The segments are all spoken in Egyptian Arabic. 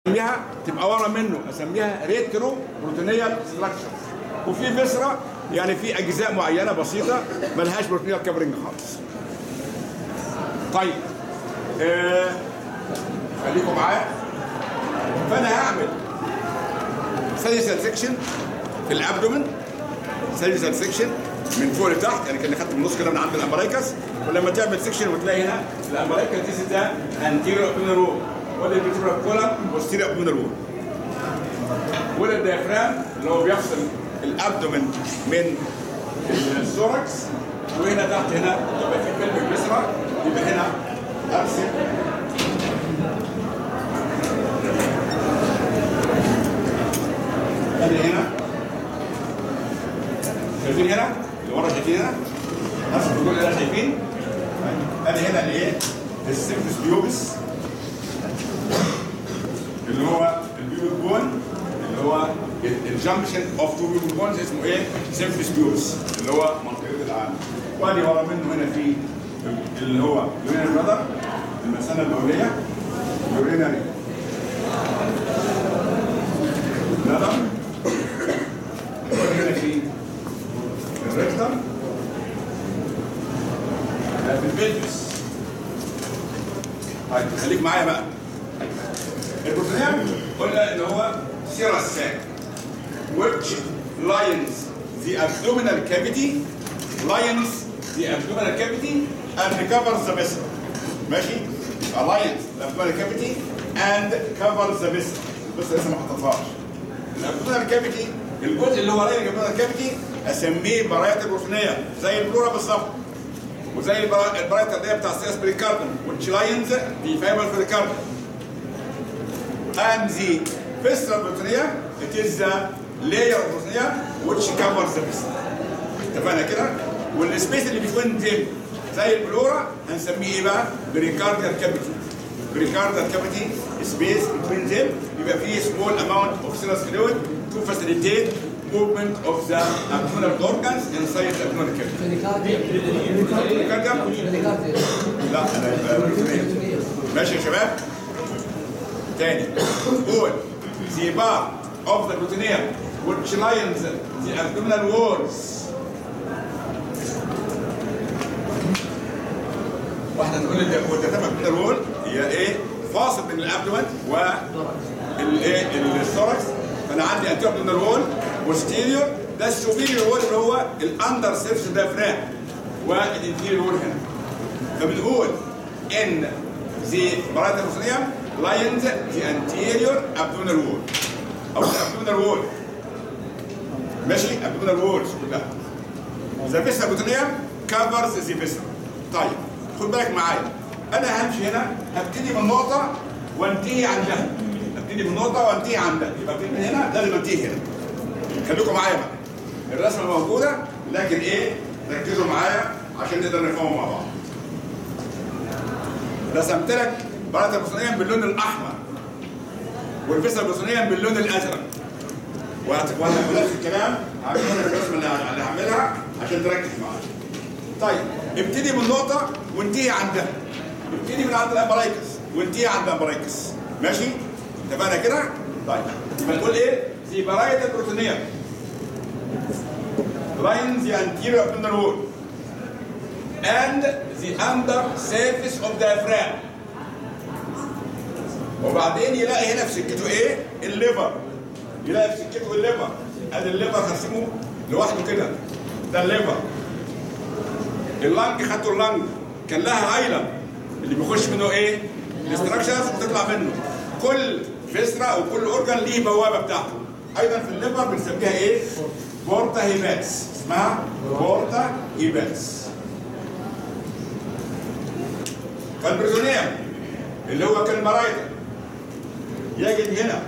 اسميها تبقى ورا منه اسميها ريترو بروتينيال ستراكشر وفي فيسرا يعني في اجزاء معينه بسيطه ملهاش بروتينيال كفرنج خالص طيب آه خليكم معايا فانا هعمل سيليسال سيكشن في الابدومن سيليسال سيكشن من فوق لتحت يعني كان خدت من النص كده من عند الامبرايكس ولما تعمل سيكشن وتلاقي هنا الامبرايكس دي ده انتيريور ابدومينال وول ولا الفيترال كولم وستيريو ابدومينال وول ولا الديافرام اللي هو بيفصل الابدومن من الثوركس وهنا تحت هنا يبقى في بلفيك فيسرا يبقى هنا ارسم ادي هنا شايفين هنا اللي ورا شايفين هنا نفس الدكتور اللي هنا شايفين ادي هنا الايه السيمفس بيوبس اللي هو البيوبك بون اللي هو الجنكشن اوف تو بيوبك بونز اسمه ايه سيمفس بيوبس اللي هو منطقه العالم وادي ورا منه هنا في اللي هو يورينال برادر المثانه البوليه يورينال برادر هنا في الريكتم في البلفس طيب خليك معايا بقى البروتينيوم قلنا ان هو سيرس ساك which lines the abdominal cavity lines the abdominal cavity and covers the vessel ماشي lines the abdominal cavity and covers the vessel بس لسه ما حطيتهاش الابدومينال كافيتي الجزء اللي هو رايح الابدومينال كافيتي اسميه برايات البروتينيه زي البلورا بالظبط وزي البرايت اللي هي بتاع السياس بريكاردم which lines the fiber for the carbon and the visceral peritoneum it is the layer of peritoneum which covers the viscera اتفقنا كده والسبيس اللي بين ديم زي البلورا هنسميه ايه بقى؟ بريكارديال كافيتي بريكارديال كافيتي سبيس بين ديم يبقى فيه small amount of serous fluid to facilitate movement of the abdominal organs inside the abdominal cavity. لا انا يبقى ماشي يا شباب؟ تاني قول the part of the peritoneum which lines the abdominal walls واحنا نقول اللي هو الدتام abdominal wall هي ايه فاصل بين الابدومن والايه الثوركس فانا عندي anterior abdominal wall posterior ده السوبيريور وول اللي هو الاندر سيرفس دافرام والانتيريور وول هنا فبنقول ان the برايتال peritoneum lines the anterior abdominal wall او الابدومينال وول ماشي abdominal walls كلها the visceral peritoneum covers the viscera طيب خد بالك معايا انا همشي هنا هبتدي من نقطه وانتهي عندها ابتدي من نقطه وانتهي عندها يبقى ابتدي من هنا لازم انتهي هنا خليكم معايا بقى الرسمه موجوده لكن ايه ركزوا معايا عشان نقدر نفهمه مع بعض رسمت لك براءة البصرية باللون الأحمر والفيسة البصرية باللون الأزرق وهتعمل نفس الكلام هعمل لك الرسمة اللي اللي هعملها عشان تركز معايا. طيب ابتدي من نقطة وانتهي عندها. ابتدي من عند الأمبرايكس وانتهي عند الأمبرايكس. ماشي؟ اتفقنا كده؟ طيب يبقى نقول إيه؟ دي براية البروتينية. lines the anterior abdominal wall and the under surface of the diaphragm. وبعدين يلاقي هنا في سكته ايه؟ الليفر. يلاقي في سكته الليفر. ادي الليفر هرسمه لوحده كده. ده الليفر. اللنج خدته اللنج كان لها هايلم اللي بيخش منه ايه؟ الاستراكشرز وتطلع منه. كل فيسرا او كل اورجان ليه بوابه بتاعته. ايضا في الليفر بنسميها ايه؟ بورتا هيباتس اسمها بورتا هيباتس. فالبريزونيوم اللي هو كان مرايتا يجد هنا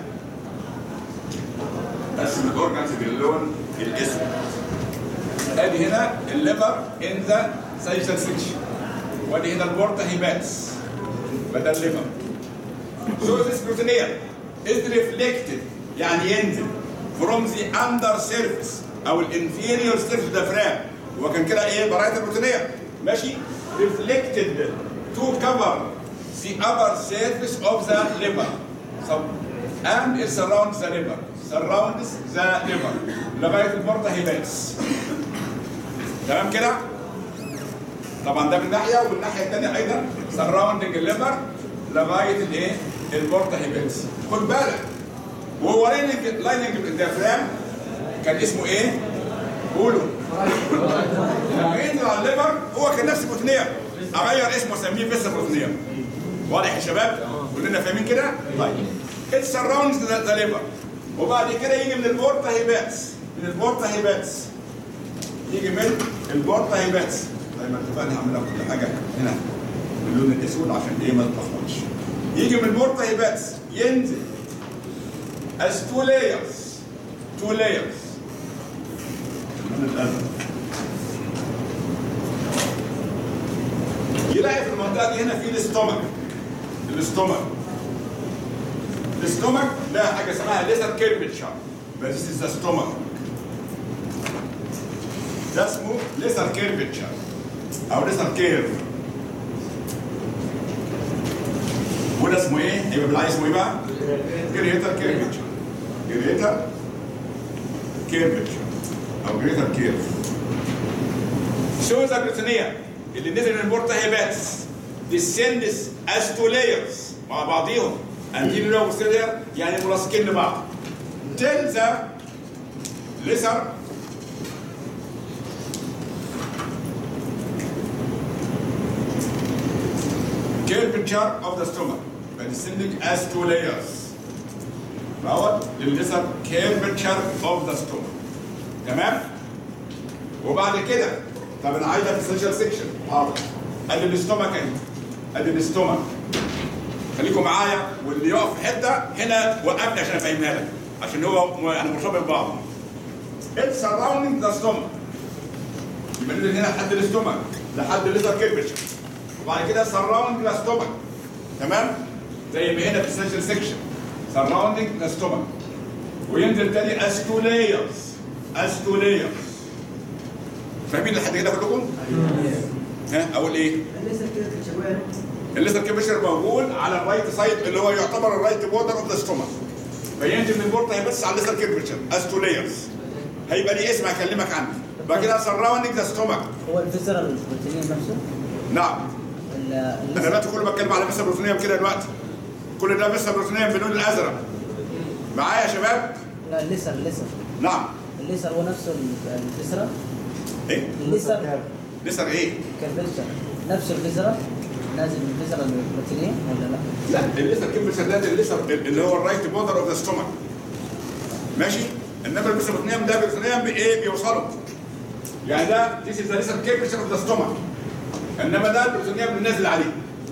قسم الاورجانز باللون الاسود ادي هنا الليفر ان ذا سيشن سكشن وادي هنا البورتا هيباتس بدل الليفر So this peritoneum is reflected يعني ينزل from the under surface او الانفيريور surface diaphragm هو كان كده ايه برايه البروتينيه ماشي reflected to cover the upper surface of the liver. So and it surrounds the liver surrounds the liver لغايه البورتا هيباتس تمام كده؟ طبعا ده من ناحيه ومن الناحيه الثانيه ايضا سراوندنج الليفر لغايه الايه؟ البورتا هيباتس خد بالك وهو لايننج لايننج الديافرام كان اسمه ايه؟ قولوا لما ينزل على الليفر هو كان نفس بروتينيا اغير اسمه اسميه فيس بروتينيا واضح يا شباب؟ كلنا فاهمين كده؟ طيب ات سراوندز ذا ليفر وبعد كده يجي من البورتا هيباتس من البورتا هيباتس يجي من البورتا هيباتس زي ما اتفقنا هعملها كل حاجه هنا باللون الاسود عشان ايه ما تتلخبطش يجي من البورتا هيباتس ينزل as two layers two layers من الازرق يلاقي في المنطقه دي هنا في الاستومك الاستومك الاستومك لها حاجه اسمها ليزر كيرفتشر بس this is the stomach ده اسمه ليزر كيرفتشر او ليزر كيرف وده اسمه ايه؟ يبقى بالعكس اسمه ايه بقى؟ جريتر كيرفتشر جريتر كيرفتشر او جريتر كيرف شو ذا بروتينيا اللي نزل من البورتا هيباتس descends as two layers مع بعضيهم anterior وposterior يعني ملاصقين لبعض till the lesser curvature of the stomach by descending as two layers دوت للليزر curvature of the stomach تمام وبعد كده طب انا عايزها في السيشال سيكشن حاضر ادي الاستومك اهي ادي الاستومك خليكم معايا واللي يقف في حته هنا وقفني عشان افهمها لك عشان هو م- يعني مرتبط ببعض It's surrounding the stomach يبقى ننزل هنا لحد الاستومك لحد الليزر كيرفتشر وبعد كده surrounding the stomach تمام زي ما هنا في السيشال سيكشن surrounding the stomach وينزل تاني as two layers as two layers فاهمين لحد كده كلكم؟ ها اقول ايه؟ لسه كده شويه الليزر كيبشر موجود على الرايت سايد اللي هو يعتبر الرايت بوردر اوف ذا ستومك فينزل من البورتا هيبص على الليزر كيبشر از تو لايرز هيبقى ليه اسم هكلمك عنه بعد كده سراوندنج ذا ستومك هو الفيزرال بروتين نفسه نعم ال- انا الليزر دلوقتي كله بتكلم على فيسا بروتينيوم كده دلوقتي كل ده فيسا بروتينيوم باللون الازرق معايا يا شباب لا الليزر الليزر نعم الليزر هو نفسه ال- الفيزرال ايه الليزر لسه ايه كالفيزر نفسه الفيزرال نازل من الفيزرال البروتينية ولا لا؟ لا الليزر كيبشر ده الليزر اللي هو الرايت بوردر اوف ذا ستومك ماشي انما الفيسا بروتينيوم ده بروتينيوم بايه بيوصلوا يعني ده this is the lesser curvature of the stomach انما ده البروتينيوم اللي نازل عليه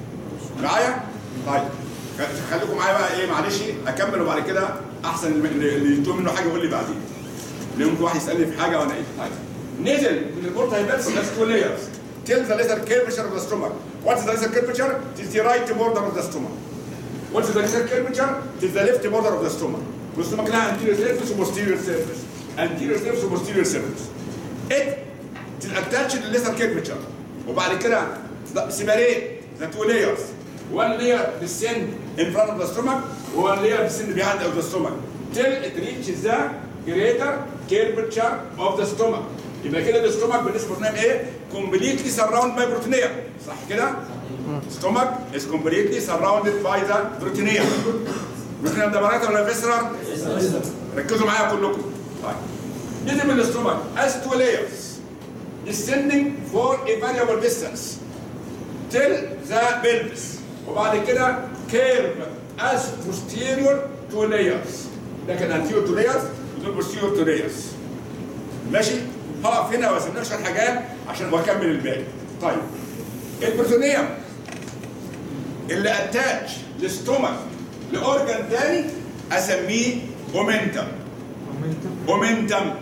معايا؟ طيب خ- خليكم معايا بقى ايه معلش اكمل وبعد كده احسن اللي اللي يتوه منه حاجه يقول لي بعدين ليه ممكن واحد يسالني في حاجه وانا ايه طيب نزل من البورتا هيباتس that's two layers till the lesser curvature of the stomach what is the lesser curvature? it is the right border of the stomach what is the lesser curvature? it is the left border of the stomach والسtomach لها anterior surface و posterior surface anterior surface و posterior surface it is attached to the lesser curvature وبعد كده separate the two layers one layer descend in front of the stomach one layer descend behind of the stomach till it reaches the greater curvature of the stomach يبقى كده الاستومك بالنسبه لنا ايه؟ completely surrounded by protein صح كده؟ stomach is completely surrounded by the protein protein ده مرات ولا فيسرال؟ ركزوا معايا كلكم طيب نزل من الاستومك as two layers descending for a variable distance till the pelvis وبعد كده curve as posterior to layers ده كان anterior to layers ودول posterior to layers ماشي هقف هنا واسيب لك شويه حاجات عشان واكمل الباقي طيب البروتونيوم اللي اتاتش للستومك لاورجن تاني اسميه اومنتم اومنتم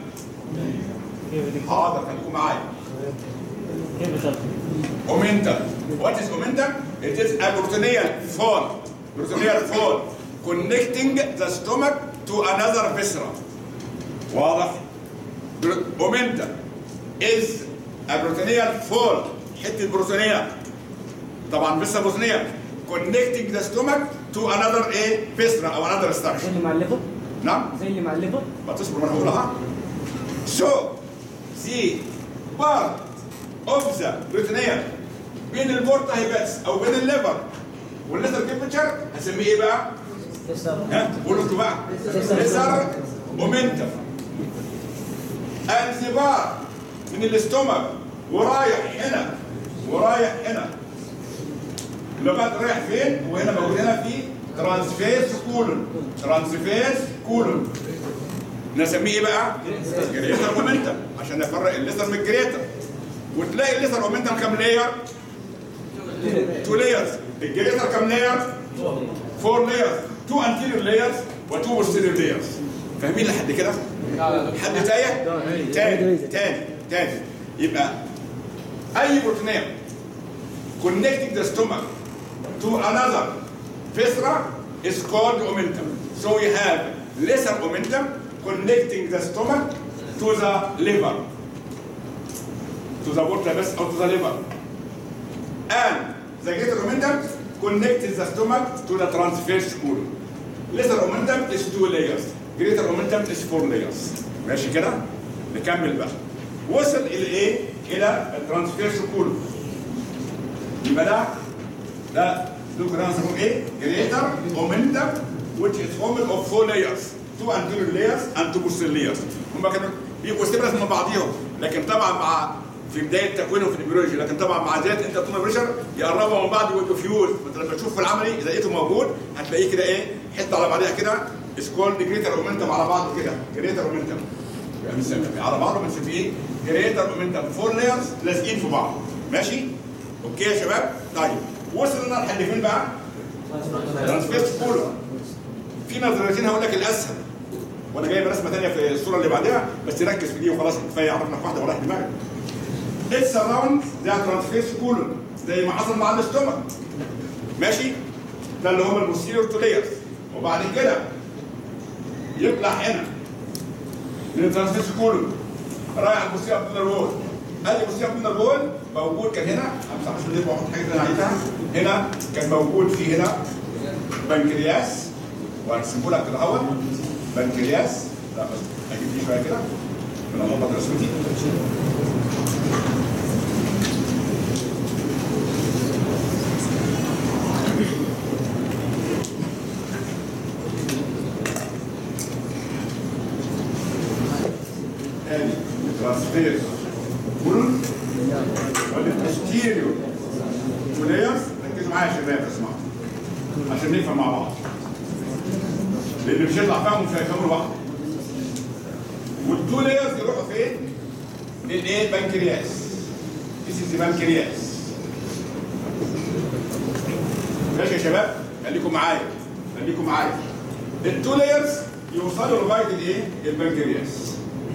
حاضر خليكم معايا كيف بالظبط؟ Omentum. What is omentum? It is a peritoneal fall. Peritoneal fall connecting the stomach to another viscera. واضح؟ Omentum is a peritoneal fall. حتة بروتونية طبعا فيسا بروتونية connecting the stomach to another ايه فيسرا او another زي structure اللي مع الليفر نعم زي اللي مع الليفر ما تصبر ما انا هقولها so the part of the peritoneum بين البورتا هيباتس او بين الليفر والليتر كيمبتشر هسميه ايه بقى؟ يسار ها قولوا انتوا بقى ليزر مومنتم انزبار من الاستومك ورايح هنا ورايح هنا لغايه رايح فين؟ وهنا موجود هنا في ترانسفيرس كولون ترانسفيرس كولون نسميه ايه بقى؟ جريتر مومنتم عشان نفرق الليتر من الجريتر وتلاقي الليتر مومنتم كام لاير؟ تو لايرز الجريتر كام لاير؟ فور لايرز تو انتيريور لايرز وتو بوستيريور لايرز فاهمين لحد كده؟ حد تايه؟ تاني تاني تاني يبقى اي بروتينيم connecting the stomach to another viscera is called omentum. So we have lesser omentum connecting the stomach to the liver, to the water vessel or to the liver. And the greater omentum connects the stomach to the transverse colon. Lesser omentum is two layers. Greater omentum is four layers. ماشي كده؟ نكمل بقى. وصل الى ايه؟ الى الترانسفيرس كولون. يبقى ده ده دول كده هنسموهم ايه؟ جريتر اومنتم which is formed of four layers two anterior layers and two posterior layers هم كانوا بيبقوا سيبرس من بعضيهم لكن طبعا مع في بدايه تكوينهم في الامبريولوجي لكن طبعا مع زياده انت بريشر يقربوا من بعض ويبقوا فيوز فانت لما تشوف في العملي اذا لقيته موجود هتلاقيه كده ايه حته على بعضها كده سكول جريتر اومنتم على بعضه كده جريتر اومنتم يعني بنسميه على بعضه بنسميه ايه؟ جريتر اومنتم فور لايرز لازقين في بعض ماشي؟ اوكي يا شباب؟ طيب وصلنا لحد فين بقى؟ ترانسفيرس كولو في نظريتين هقول لك الاسهل وانا جايب رسمه ثانيه في الصوره اللي بعدها بس ركز في دي وخلاص كفايه عرفنا في واحده وراح دماغك اتس اراوند ذا ترانسفيرس كولون زي ما حصل مع الاستومك ماشي ده اللي هم الموسيلور تو لايرز وبعد كده يطلع هنا من الترانسفيرس كولون رايح الموسيلور ابدونال وول ادي الموسيلور ابدونال وول موجود كان هنا همسح عشان دي واحط حاجه ثانيه عايزها هنا كان موجود في هنا بنكرياس وهرسمه لك الاول بنكرياس لا بس اجيب دي شويه كده من اغلط رسمتي ادي ترانسفير كولون والانتستيريو ولايرز ركزوا معايا يا شباب اسمعوا عشان نفهم مع بعض لان مش هيطلع فاهم مش هيفهموا لوحده والتو لايرز يروحوا فين؟ للايه؟ البنكرياس This is the بنكرياس ماشي يا شباب؟ خليكم معايا خليكم معايا التو لايرز يوصلوا لغايه الايه؟ البنكرياس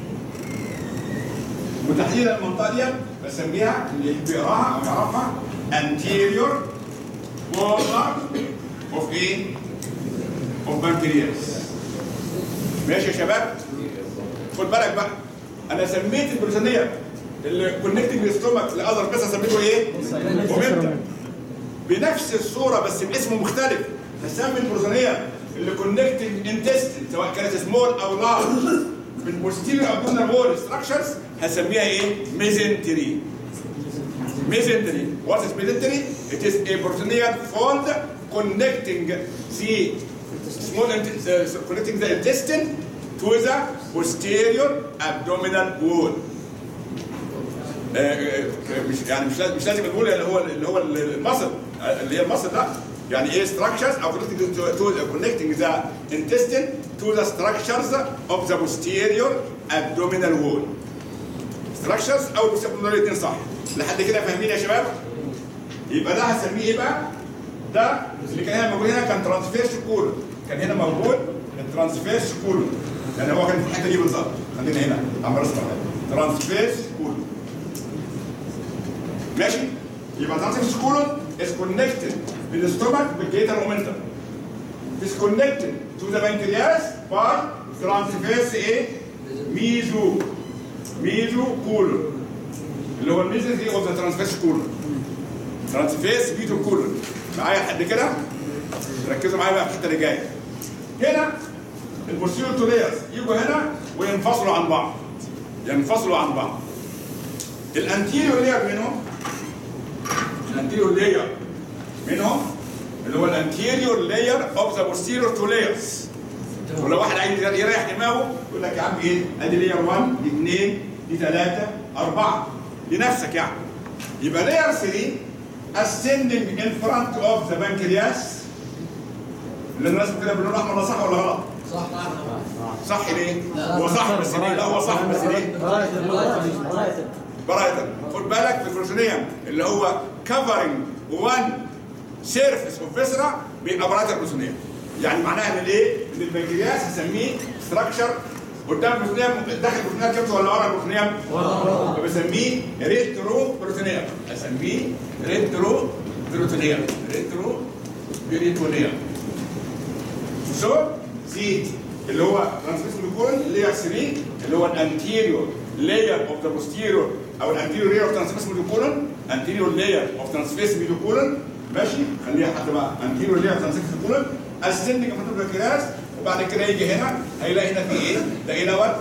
وتحديدا المنطقه دي بسميها اللي يحب يقراها او يعرفها anterior border of ايه؟ of pancreas ماشي يا شباب؟ خد بالك بقى انا سميت البروتينيه اللي كونكتنج الاستومك لاذر بس سميته ايه؟ مومنتم بنفس الصوره بس باسم مختلف هسمي البروتينيه اللي كونكتنج انتستين سواء كانت سمول او لارج بالبوستيريور ابدومينال وول ستراكشرز هسميها ايه؟ ميزنتري ميزنتري what is mesentery? It is a peritoneal fold connecting the small int- uh, connecting the intestine to the posterior abdominal wall. آه، آه، مش يعني مش لازم مش لازم نقول اللي هو اللي هو المصل اللي هي المصل لا يعني ايه structures او connecting to, to connecting the intestine to the structures of the posterior abdominal wall. structures او بيسموه الاثنين صح لحد كده فاهمين يا شباب؟ يبقى ده هسميه ايه بقى؟ ده اللي كان هنا موجود هنا كان ترانسفيرس كولون كان هنا موجود الترانسفيرس كولون يعني هو كان في الحته دي بالظبط خلينا هنا عم رسمه ترانسفيرس كولون ماشي؟ يبقى ترانسفيرس كولون is connected بالستومك بالجيتر مومنتم is connected to the pancreas by transverse ايه؟ ميزو ميزو كولون اللي هو الميزو دي اوف ذا ترانسفيرس كولون ترانسفيرس ميزو كولون معايا لحد كده؟ ركزوا معايا بقى في الحته اللي جايه هنا البوستيريور تو لايرز يجوا هنا وينفصلوا عن بعض ينفصلوا عن بعض الانتيريور لاير منهم الانتيريور لاير منهم اللي هو الانتيريور لاير اوف ذا بوستيريور تو لايرز ولو واحد عايز يريح دماغه يقول لك يا عم ايه ادي لاير 1 دي 2 دي 3 4 لنفسك يعني يبقى لاير 3 ascending in front of the pancreas اللي الناس كده باللون الاحمر ده صح ولا غلط؟ صح صح ليه؟ هو صح بس ليه؟ لا هو صح بس ليه؟ برايتر برايتر برايتر خد بالك في البروتينيوم اللي هو covering one surface of viscera بيبقى برايتر بروتينيوم يعني معناها ان الايه؟ ان البنكرياس هسميه ستراكشر قدام البروتينيوم داخل البروتينيوم كبسه ولا ورا البروتينيوم؟ ورا بسميه ريترو بروتينيوم اسميه ريترو بروتينيوم ريترو بروتينيوم سو سي اللي هو ترانسميشن كولن لاير 3 اللي هو الانتيريور لاير اوف ذا بوستيريور او الانتيريور لاير اوف ترانسميشن كولن انتيريور لاير اوف ترانسميشن كولن ماشي خليها حتى بقى انتيريور لاير اوف ترانسميشن كولن اسندنج من الكلاس وبعد كده يجي هنا هيلاقي هنا في ايه؟ ده ايه دوت؟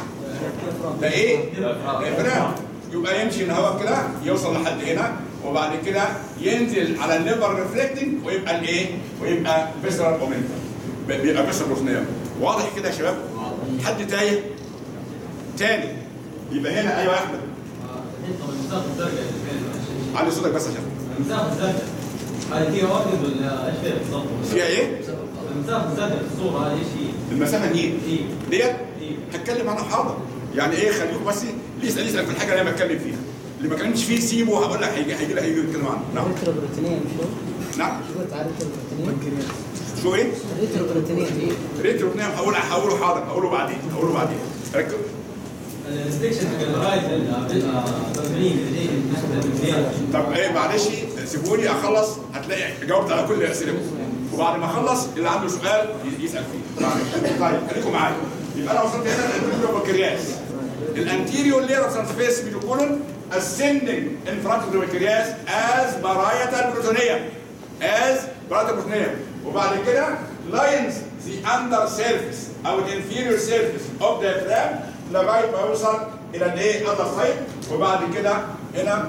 ده ايه؟ افرام يبقى يمشي من هوا كده يوصل لحد هنا وبعد كده ينزل على الليفر ريفلكتنج ويبقى الايه؟ ويبقى فيسرال اومنتم بيبقى فيسرال بروتينيوم واضح كده يا شباب؟ حد تايه؟ تاني يبقى هنا ايوه يا احمد طب المسافه الزرقاء اللي فين؟ علي صوتك بس عشان المسافه الزرقاء هذه فيها واجد ولا ايش فيها بالضبط؟ فيها ايه؟ المسافه الزرقاء في الصوره هذه ايش هي؟ المسافه دي ايه ديت ايه هتكلم عنها حاضر يعني ايه خليكم بس اللي يسال يسال في الحاجه اللي انا بتكلم فيها اللي ما كلمتش فيه سيبه هقول لك هيجي هيجي هيجي يتكلم عنه نعم ريترو بروتينين شو؟ نعم شو قلت على ريترو بروتينين؟ شو ايه؟ ريترو بروتينين ريترو بنام هقول هقوله حاضر هقوله بعدين هقوله بعدين ركز الانستكشن حق الرايت البرميل اللي بالنسبه طب ايه معلش سيبوني اخلص هتلاقي جاوبت على كل اسئلتكم وبعد ما اخلص اللي عنده سؤال ي- يسال فيه معلش. طيب خليكم معايا يبقى انا وصلت هنا الانتيريور بنكرياس الانتيريور layer of surface ميتوكولون ascending in front of the pancreas as parietal peritoneum as parietal peritoneum وبعد كده lines the under surface او the inferior surface of the diaphragm لغايه ما يوصل الى الايه other side وبعد كده هنا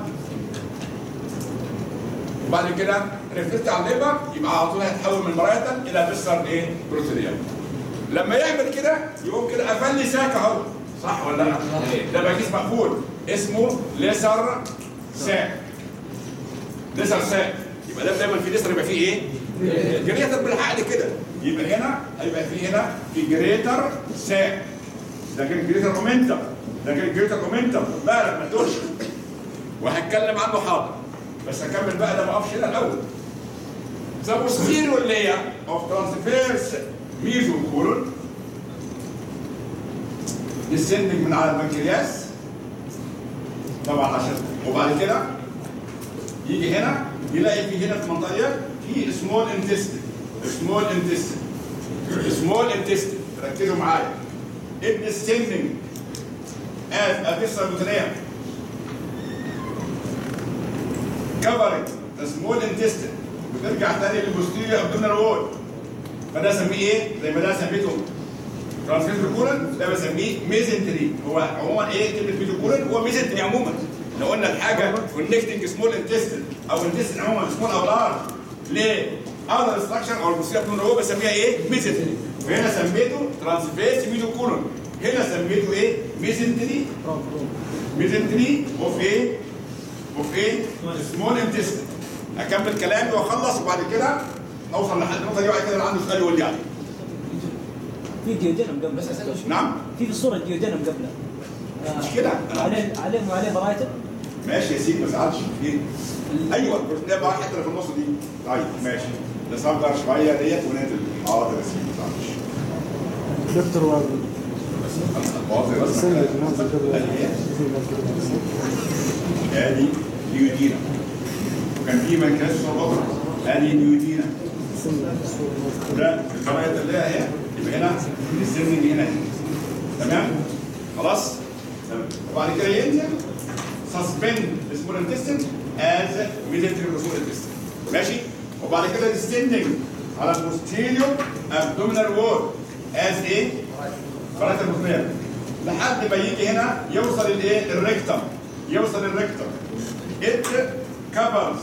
وبعد كده ريفلكت على الليبر يبقى على طول هيتحول من برايتال الى فيسر ايه بروتينيوم لما يعمل كده يقوم كده قفل لي ساك اهو صح ولا لا؟ ده بقى كيس مقفول اسمه ليسر ساك ليسر ساك يبقى ده دايما في ليسر يبقى فيه ايه؟ جريتر بالعقل كده يبقى هنا هيبقى في هنا في جريتر ساك ده كان جريتر مومنتم ده كان جريتر مومنتم خد بالك ما تقولش وهتكلم عنه حاضر بس هكمل بقى ده ما اقفش هنا الاول The posterior layer of transverse mesocolon descending من على البنكرياس طبعا عشان وبعد كده يجي هنا يلاقي في هنا في المنطقه ديت في سمول انتستين سمول انتستين سمول انتستين ركزوا معايا it descending as a visceral peritoneum covering the small intestine وترجع تاني للبوستيريور ابدومينال وول فده اسميه ايه؟ زي ما ده سميته ترانسفير كولن ده بسميه ميزنتري هو عموما ايه كلمه ميزوكولن هو ميزنتري عموما لو قلنا الحاجه كونكتنج سمول انتستين او انتستين عموما سمول او لارج ل اذر ستراكشر او البوستيريور ابدومينال وول بسميها ايه؟ ميزنتري وهنا سميته ترانسفيرس ميزوكولن هنا سميته ايه؟ ميزنتري ميزنتري اوف ايه؟ اوف ايه؟ سمول انتستين اكمل كلامي واخلص وبعد كده اوصل لحد النقطه دي وبعد كده اللي عنده سؤال يقول لي عليه في ديودينم قبل نعم في في الصوره ديودينم قبله آه، مش كده أنا- عليه عليه وعليه برايتر ماشي يا سيدي ما تزعلش ايه ايوه البروتين بقى الحته اللي في النص دي طيب ماشي نصغر شويه ديت وننزل حاضر يا سيدي ما تزعلش دكتور واحد حاضر بس سنة نازل قبل ادي ايه؟ ادي ديودينا وكان في منكاس صوره ادي ديودينا سنة ده الخرائط اللي هي اهي يبقى هنا السيرنج هنا تمام خلاص تمام وبعد كده ينزل سسبند سمول انتستين از ميزنتري سمول انتستين ماشي وبعد كده ديستندنج على البوستيريور ابدومينال وول از ايه؟ قناه البطنيه لحد ما يجي هنا يوصل الايه؟ الريكتم يوصل الريكتم it covers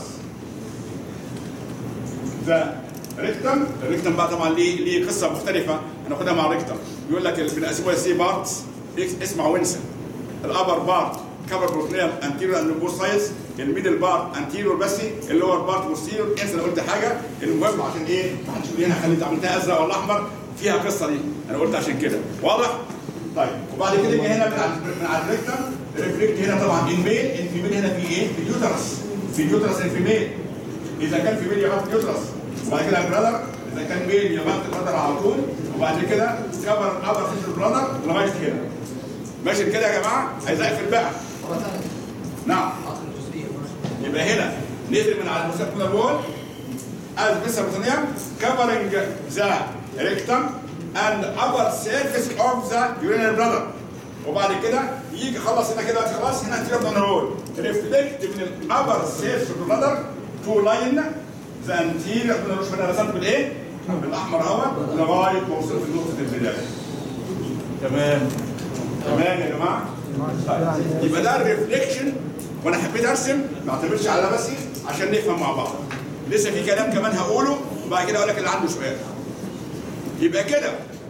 ذا ريكتم الريكتم بقى طبعا ليه ليه قصه مختلفه هناخدها مع الريكتم بيقول لك بنقسموها سي بارتس اسمع وينسن الابر بارت كفر بروتنيوم انتيريور اند بوث سايدز الميدل بارت انتيريور بس اللور بارت بوستيريور انسى انا قلت حاجه المهم عشان ايه ما حدش يقول لي هنا خلي انت عملتها ازرق ولا احمر فيها قصه دي انا قلت عشان كده واضح؟ طيب وبعد كده يجي هنا من على من على الريكتم ريفلكت هنا طبعا الميل الفيميل هنا في ايه؟ في اليوترس في اليوترس الفيميل اذا كان في ميل يغطي اليوترس وبعد كده البرادر اذا كان ميل يغطي البرادر على طول وبعد كده كفر ابر فيش البرادر لغايه كده ماشي كده يا جماعه عايز اقفل بقى نعم يبقى هنا نقفل من على المسكنه وول as Mesopotamia covering the rectum and upper surface of the urinary bladder وبعد كده يجي خلص هنا كده خلاص هنا انتيريور بلانر وول ريفلكت من الابر سيرفيس اوف بلادر تو لاين ذا انتيريور بلانر مش انا رسمت بالايه؟ بالاحمر اهو لغايه ما وصلت لنقطه البدايه تمام تمام يا جماعه طيب. يبقى ده الريفليكشن وانا حبيت ارسم ما اعتمدش على بس عشان نفهم مع بعض لسه في كلام كمان هقوله وبعد كده اقول لك اللي عنده سؤال يبقى كده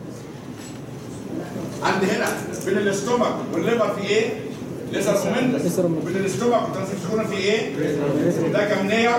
عند هنا بين الاستومك والليفر في ايه؟ ليزر مومنت بين الاستومك والترانسفيكشن في ايه؟ ده كام لير؟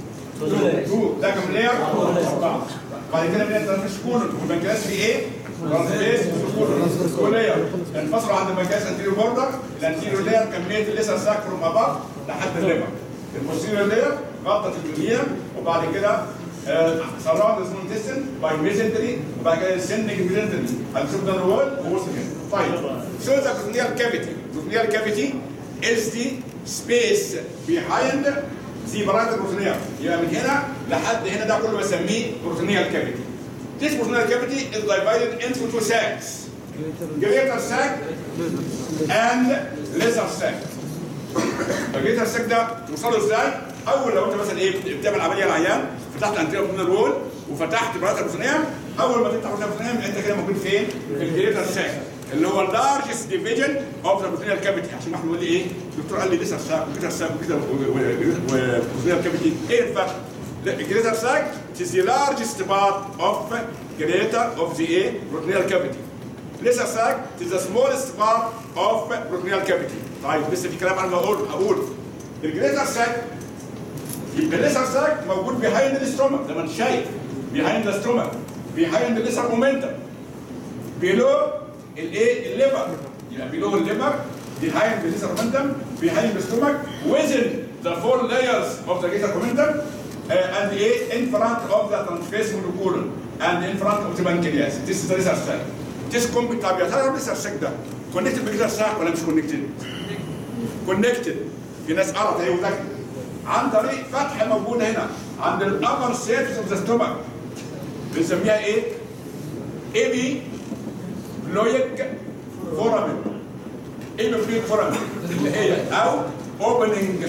تو ده كام لير؟ أربعة بعد كده بين الترانسفيكشن والبنكرياس في ايه؟ ترانسفيس كولير انفصلوا عند البنكرياس انتيريور بوردر الانتيريور لير كميه الليزر ساك فروم اباف لحد الليفر البوستيريور لير غطت الجنين وبعد كده سراوند سمول انتستين باي ميزنتري وبعد كده سندنج ميزنتري هنشوف ده الوول ووصل كده طيب سو ذا كوتنيال كافيتي كوتنيال كافيتي از دي سبيس بيهايند زي برايت البروتينيال يبقى من هنا لحد هنا ده كله بسميه بروتينيال كافيتي This bronchial cavity is divided into two sacs. Greater sac and lesser sac. الجريتر sac ده توصله ازاي؟ اول لو انت مثلا ايه بتعمل عمليه العيان فتحت انتيريور بروتينال وول وفتحت براءه البروتينيوم اول ما تفتح براءه البروتينيوم انت كده موجود فين؟ في الجريتر sac اللي هو اللارجست ديفيجن اوف ذا بروتينيال كافيتي عشان احنا بنقول ايه؟ الدكتور قال لي لسه ساك وجريتر sac وكده وبروتينيال كافيتي ايه الفرق؟ The greater sac is the largest part of greater of the A peritoneal cavity. Lesser sac is the smallest part of peritoneal cavity. طيب لسه في كلام انا هقوله هقوله. الجريتر ساك يبقى الليسر ساك موجود بيهايند الاسترومك زي ما انت شايف بيهايند الاسترومك بيهايند الليسر مومنتم بيلو الايه الليفر يبقى بيلو الليفر behind the lesser momentum behind the stomach within the four layers of the greater momentum uh, and a in front of the transverse colon and in front of the pancreas. This is the lesser sac. This com- طب يا ترى الليسر sac ده connected بالجريتر sac ولا مش connected؟ connected في ناس قرأت اهي وذاكرت عن طريق فتحه موجوده هنا عند الابر سيرفيس اوف ذا ستومك بنسميها ايه؟ ايبي بلويك فورامين ايبي بلويك فورامين اللي هي او اوبننج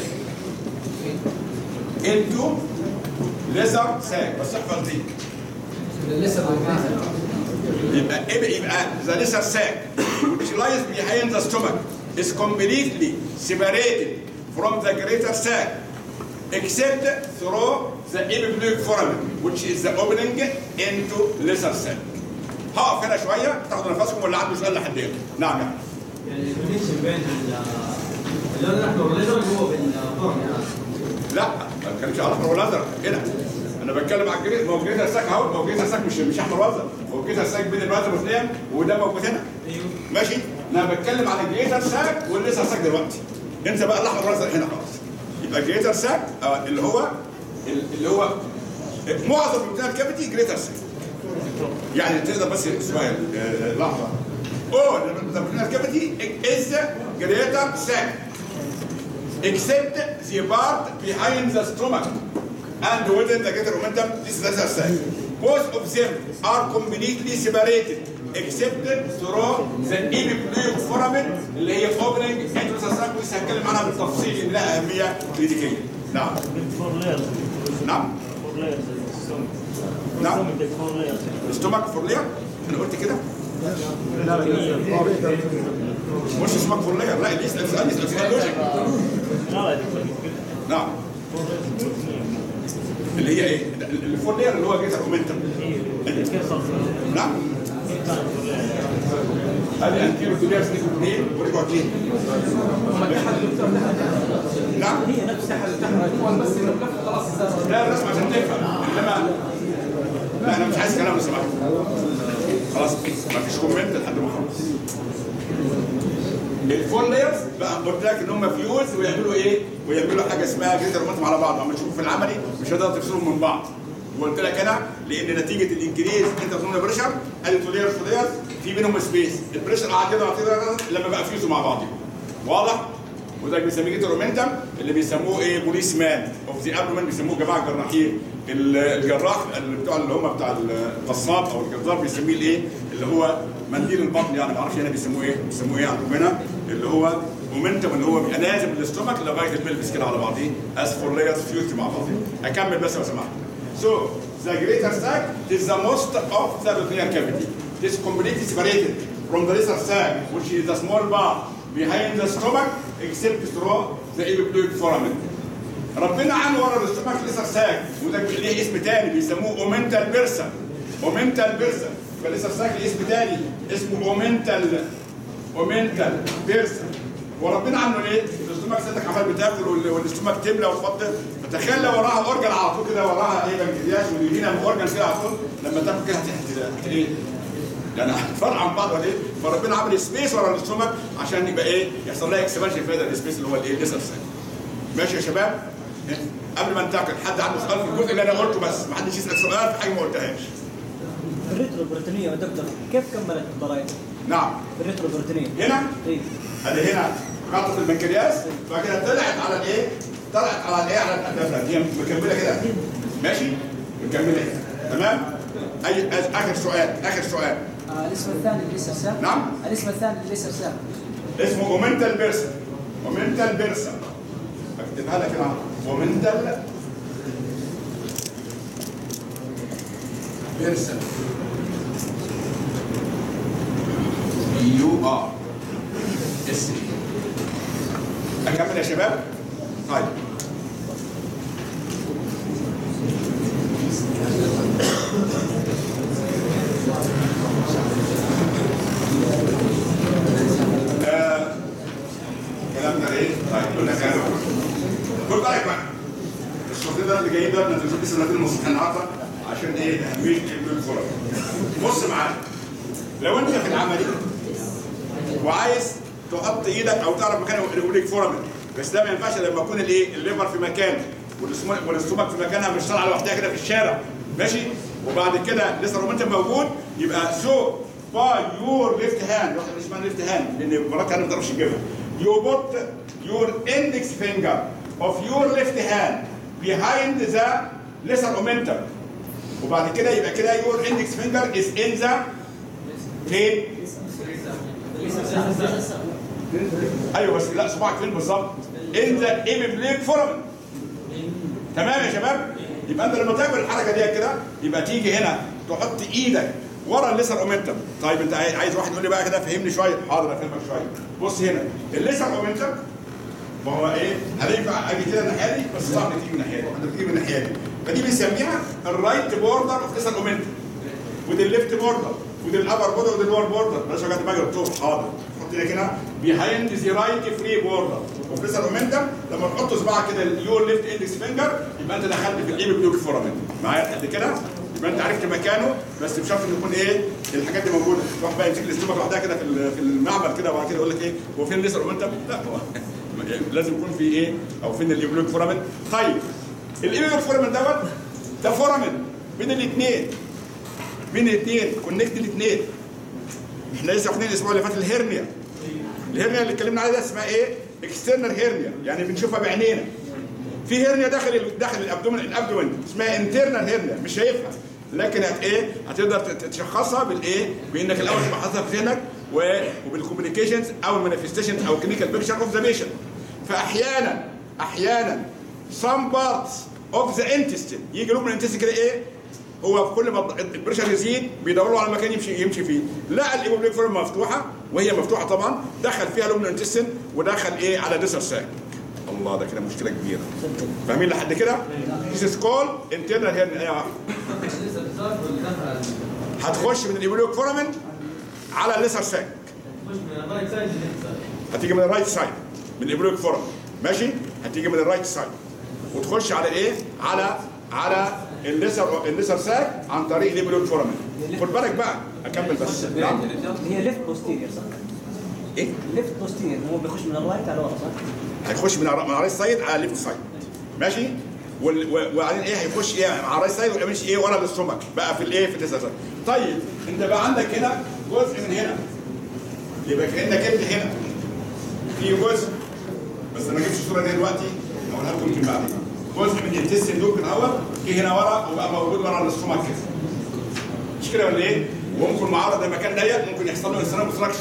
انتو ليزر ساك بس احفظ دي لسه يبقى ايه يبقى ذا ليزر ساك which lies behind the stomach is completely separated from the greater sac except through the epiploic foramen which is the opening into lesser sac هقف هنا شويه تاخدوا نفسكم ولا عنده سؤال لحد هنا نعم يعني يعني الكونكشن بين ال- اللون الاحمر والازرق هو بالفرن يعني لا ما كانش احمر ولا ازرق هنا انا بتكلم على الجريد ما هو الجريد الساك اهو ما هو الجريد الساك مش مش احمر وازرق هو الجريد الساك بين الوزن والاثنين وده موجود هنا ايوه ماشي انا بتكلم على الجريتر ساك والليسر ساك دلوقتي انت بقى الاحمر والازرق هنا خلاص يبقى الجريتر ساك آه، اللي هو اللي هو معظم البتاع كافيتي جريتر ساك يعني تقدر بس سؤال آه، لحظه Oh, the abdominal cavity is greater sac, except the part behind the stomach and within the greater momentum, this is the sac. Both of them are completely separated, except through the epiploic foramen اللي هي opening into the sac ولسه هتكلم عنها بالتفصيل اللي لها أهمية كلينيكية. نعم. فور لايرز نعم. فور لايرز نعم ستومك فورلير انا قلت كده مش ستومك فورلير لا اللي يسال سؤال يسال سؤال لوجيك نعم اللي هي ايه الفورلير اللي هو جيتر مومنتم نعم هذه انتيرو تولير سنيك اثنين ورجعوا اثنين نعم هي نفسها لا الرسم عشان تفهم انما لا انا مش عايز كلام لو سمحت خلاص مفيش كومنت لحد ما اخلص الفول لايرز بقى قلت لك ان هم فيوز ويعملوا ايه؟ ويعملوا حاجه اسمها جريتر مومنتم على بعض اما تشوفوا في العملي مش هتقدر تفصلهم من بعض وقلت لك انا لان نتيجه الانكريز انت بتقول بريشر ادي تو لايرز تو لايرز في بينهم سبيس البريشر قاعد كده وقعد كده لما بقى فيوزوا مع بعض واضح؟ وده بيسميه جيتر مومنتم اللي بيسموه ايه بوليس مان اوف ذا ابدومن بيسموه جماعه الجراحين الجراح اللي بتوع اللي هم بتاع القصاب او الجزار بيسميه الايه اللي هو منديل البطن يعني ما اعرفش هنا بيسموه ايه بيسموه ايه عندكم هنا اللي هو مومنتم اللي هو بيبقى نازل من الاستومك لغايه البلفس كده على بعضيه از فور لايرز فيوز مع بعضيه اكمل بس لو سمحت So the greater sac is the most of the peritoneal cavity. It is completely separated from the lesser sac, which is the small bar behind the stomach, except through the epiploid foramen. ربنا عنه ورا الاستومك لسه ساك وده ليه اسم تاني بيسموه اومنتال بيرسا اومنتال بيرسا فلسه ساك ليه اسم تاني اسمه اومنتال اومنتال بيرسا وربنا عنه ليه؟ الاستومك سيادتك عمال بتاكل وال- والاستومك تملى وتفضل فتخيل لو وراها اورجن على طول كده وراها ايه بنكرياس واليمينة اورجن كده على طول لما تاكل كده هتحت هت ايه؟ يعني هتفرق عن بعض ولا ايه؟ فربنا عمل سبيس ورا الاستومك عشان يبقى ايه؟ يحصل لها اكسبانشن في هذا السبيس اللي هو الايه؟ لسه ساك ماشي يا شباب قبل ما ننتقل حد عنده سؤال في الجزء اللي انا قلته بس ما حدش يسال سؤال في حاجه ما قلتهاش الريترو بريتانية يا دكتور كيف كملت الضرائب؟ نعم الريترو بريتانية هنا ايه ادي هنا خطط البنكرياس بعد كده طلعت على الايه؟ طلعت على الايه؟ على الادافه هي مكمله كده ماشي؟ مكمله كده تمام؟ اي اخر سؤال اخر سؤال آه الاسم الثاني اللي لسه سام نعم الاسم الثاني اللي لسه سام اسمه اومنتال بيرسا اومنتال بيرسا اكتبها لك هنا اومنتال بيرسا يو ار اس اكمل يا شباب طيب آه، الكلام ده ايه؟ طيب قلنا كلام خد بالك بقى الشغل ده اللي جاي ده نزلت لي سنتين ونص النهارده عشان ايه؟ اهميه علم الفرق. بص معايا لو انت في العملي وعايز تحط ايدك او تعرف مكان الاوليك فورامين بس ده ما ينفعش لما يكون الايه؟ الليفر في مكانه والسمك والسمك في مكانها مش طالعه لوحدها كده في الشارع ماشي؟ وبعد كده لسه رومانتم موجود يبقى سو باي يور ليفت هاند واحده مش اسمها ليفت هاند لان مرات انا ما بقدرش اجيبها يو بوت يور اندكس فينجر اوف يور ليفت هاند behind ذا lesser اومنتم وبعد كده يبقى كده يور اندكس فينجر از ان ذا فين؟ ايوه بس لا صباعك فين بالظبط؟ ان ذا ايبيبليك فورامين تمام يا شباب؟ يبقى انت لما تعمل الحركه دي كده يبقى تيجي هنا تحط ايدك ورا الليسر اومنتم طيب انت عاي- عايز واحد يقول لي بقى كده فهمني شويه حاضر افهمك شويه بص هنا الليسر اومنتم ما هو ايه هينفع اجي كده الناحيه دي بس صعب تيجي من الناحيه دي انت بتيجي من الناحيه دي فدي بنسميها الرايت بوردر اوف ليسر اومنتم ودي الليفت بوردر ودي الابر بوردر ودي اللور بوردر بلاش وجعت دماغي دكتور حاضر حط ايدك هنا بيهايند ذا رايت فري بوردر اوف ليسر اومنتم لما تحط صباعك كده اليور ليفت اندكس فينجر يبقى انت دخلت في الايبي بلوك فورامين معايا لحد كده يبقى انت عرفت مكانه بس بشرط ان يكون ايه الحاجات دي موجوده تروح بقى يمسك الاستومك لوحدها كده في ال- في المعمل كده وبعد كده يقول لك ايه هو فين الليسر اومنتم لا هو لازم يكون في ايه او فين الايبي بلوك فورامين طيب الايبي بلوك فورامين دوت ده فورامين بين الاثنين بين الاثنين كونكت الاثنين احنا لسه واخدين الاسبوع اللي فات الهرنيا الهرنيا اللي اتكلمنا عليها ده اسمها ايه؟ اكسترنال هيرنيا يعني بنشوفها بعينينا في هرنيا داخل ال- داخل الابدومن الابدومن اسمها انترنال هرنيا مش شايفها لكن هت ايه هتقدر تت- تشخصها بالايه؟ بانك الاول تبقى حاططها في ذهنك و- وبالكوميونيكيشنز او المانيفستيشنز او كلينيكال بيكتشر اوف ذا بيشنت فاحيانا احيانا some parts of the intestine يجي لهم من الانتستين كده ايه؟ هو في كل ما البريشر يزيد بيدوروا على مكان يمشي يمشي فيه لقى الايبوبليك فورم مفتوحه وهي مفتوحه طبعا دخل فيها لومن انتستين ودخل ايه على ديسر ساك الله ده كده مشكله كبيره فاهمين لحد كده؟ This is called internal hernia لسه بالظبط واللي دخل على ال- هتخش من الايبوبليك فورمن على الليسر ساك مش من الرايت سايد للليفت سايد هتيجي من الرايت سايد من الايبوبليك فورمن ماشي؟ هتيجي من الرايت سايد وتخش على ايه؟ على على الليسر الليسر ساك عن طريق الايبوبليك فورمن خد بالك بقى اكمل بس نعم هي ليفت بوستيريور صح؟ ايه؟ ليفت بوستيريور هو بيخش من الرايت على ورا صح؟ هيخش من الر- من الرايت سايد على الليفت سايد ماشي وال- و- وبعدين ايه هيخش ايه على الرايت سايد ويمشي ايه ورا الاستومك بقى في الايه في الليسر سايد طيب انت بقى عندك هنا جزء من هنا يبقى كانك انت هنا في جزء بس انا ما اجيبش الصوره دي دلوقتي هقولها لكم يمكن بعدين جزء من الانتستين دول كده اهو جه هنا ورا وبقى موجود ورا الاستومك كده مش كده ولا ايه؟ وممكن معرض المكان ضيق ممكن يحصل له انسان اوبستراكشن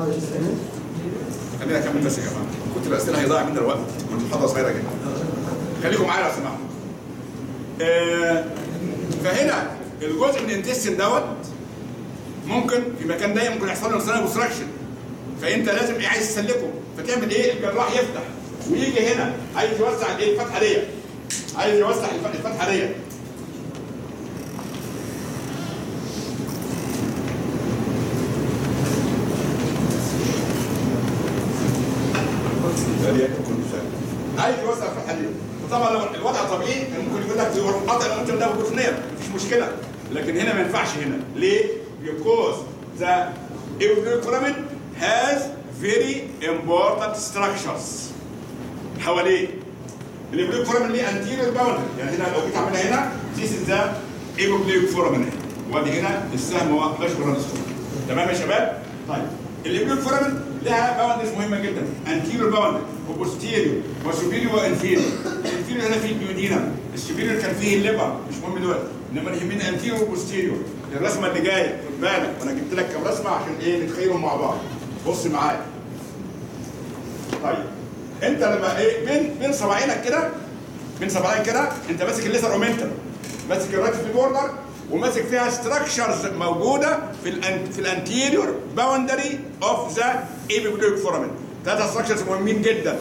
خلينا اكمل بس يا جماعه كنت الاسئله هيضيع مننا الوقت كنت محاضره صغيره جدا خليكم معايا لو سمحتوا آه، فهنا الجزء من الانتستين دوت ممكن في مكان ضيق ممكن يحصل له انسان اوبستراكشن فانت لازم ايه عايز تسلكه فتعمل ايه الجراح يفتح ويجي هنا عايز يوسع الايه الفتحه ديت عايز يوسع الف- الفتحه ديت عايز يوسع الفتحه دي وطبعا لو الوضع طبيعي كان ممكن يقول لك يروح قطع الانتم ده بروتينيه مفيش مشكله لكن هنا ما ينفعش هنا ليه؟ because the aviary pyramid has very important structures حواليه الابليك فورامين ليه anterior boundary يعني هنا لو جيت اعملها هنا this is the aviary foramen وادي هنا السهم هو بشبر الاسطوره تمام يا شباب؟ طيب الابليك فورامين لها باوندرز مهمه جدا anterior boundary وبوستيريور وسوبيريور وانفيريور الانفيريور هنا فيه الديودينم السوبيريور كان فيه الليبر مش مهم دلوقتي انما اللي يهمني انتيريور وبوستيريور الرسمه اللي جايه خد بالك وانا جبت لك كام رسمه عشان ايه نتخيلهم مع بعض بص معايا طيب انت لما ايه بين بين صباعينك كده بين صباعين كده انت ماسك الليزر اومنتر ماسك الرايت في بوردر وماسك فيها ستراكشرز موجوده في الان في الانتيريور باوندري اوف ذا ايبيبلويك فورامين ثلاثه ستراكشرز مهمين جدا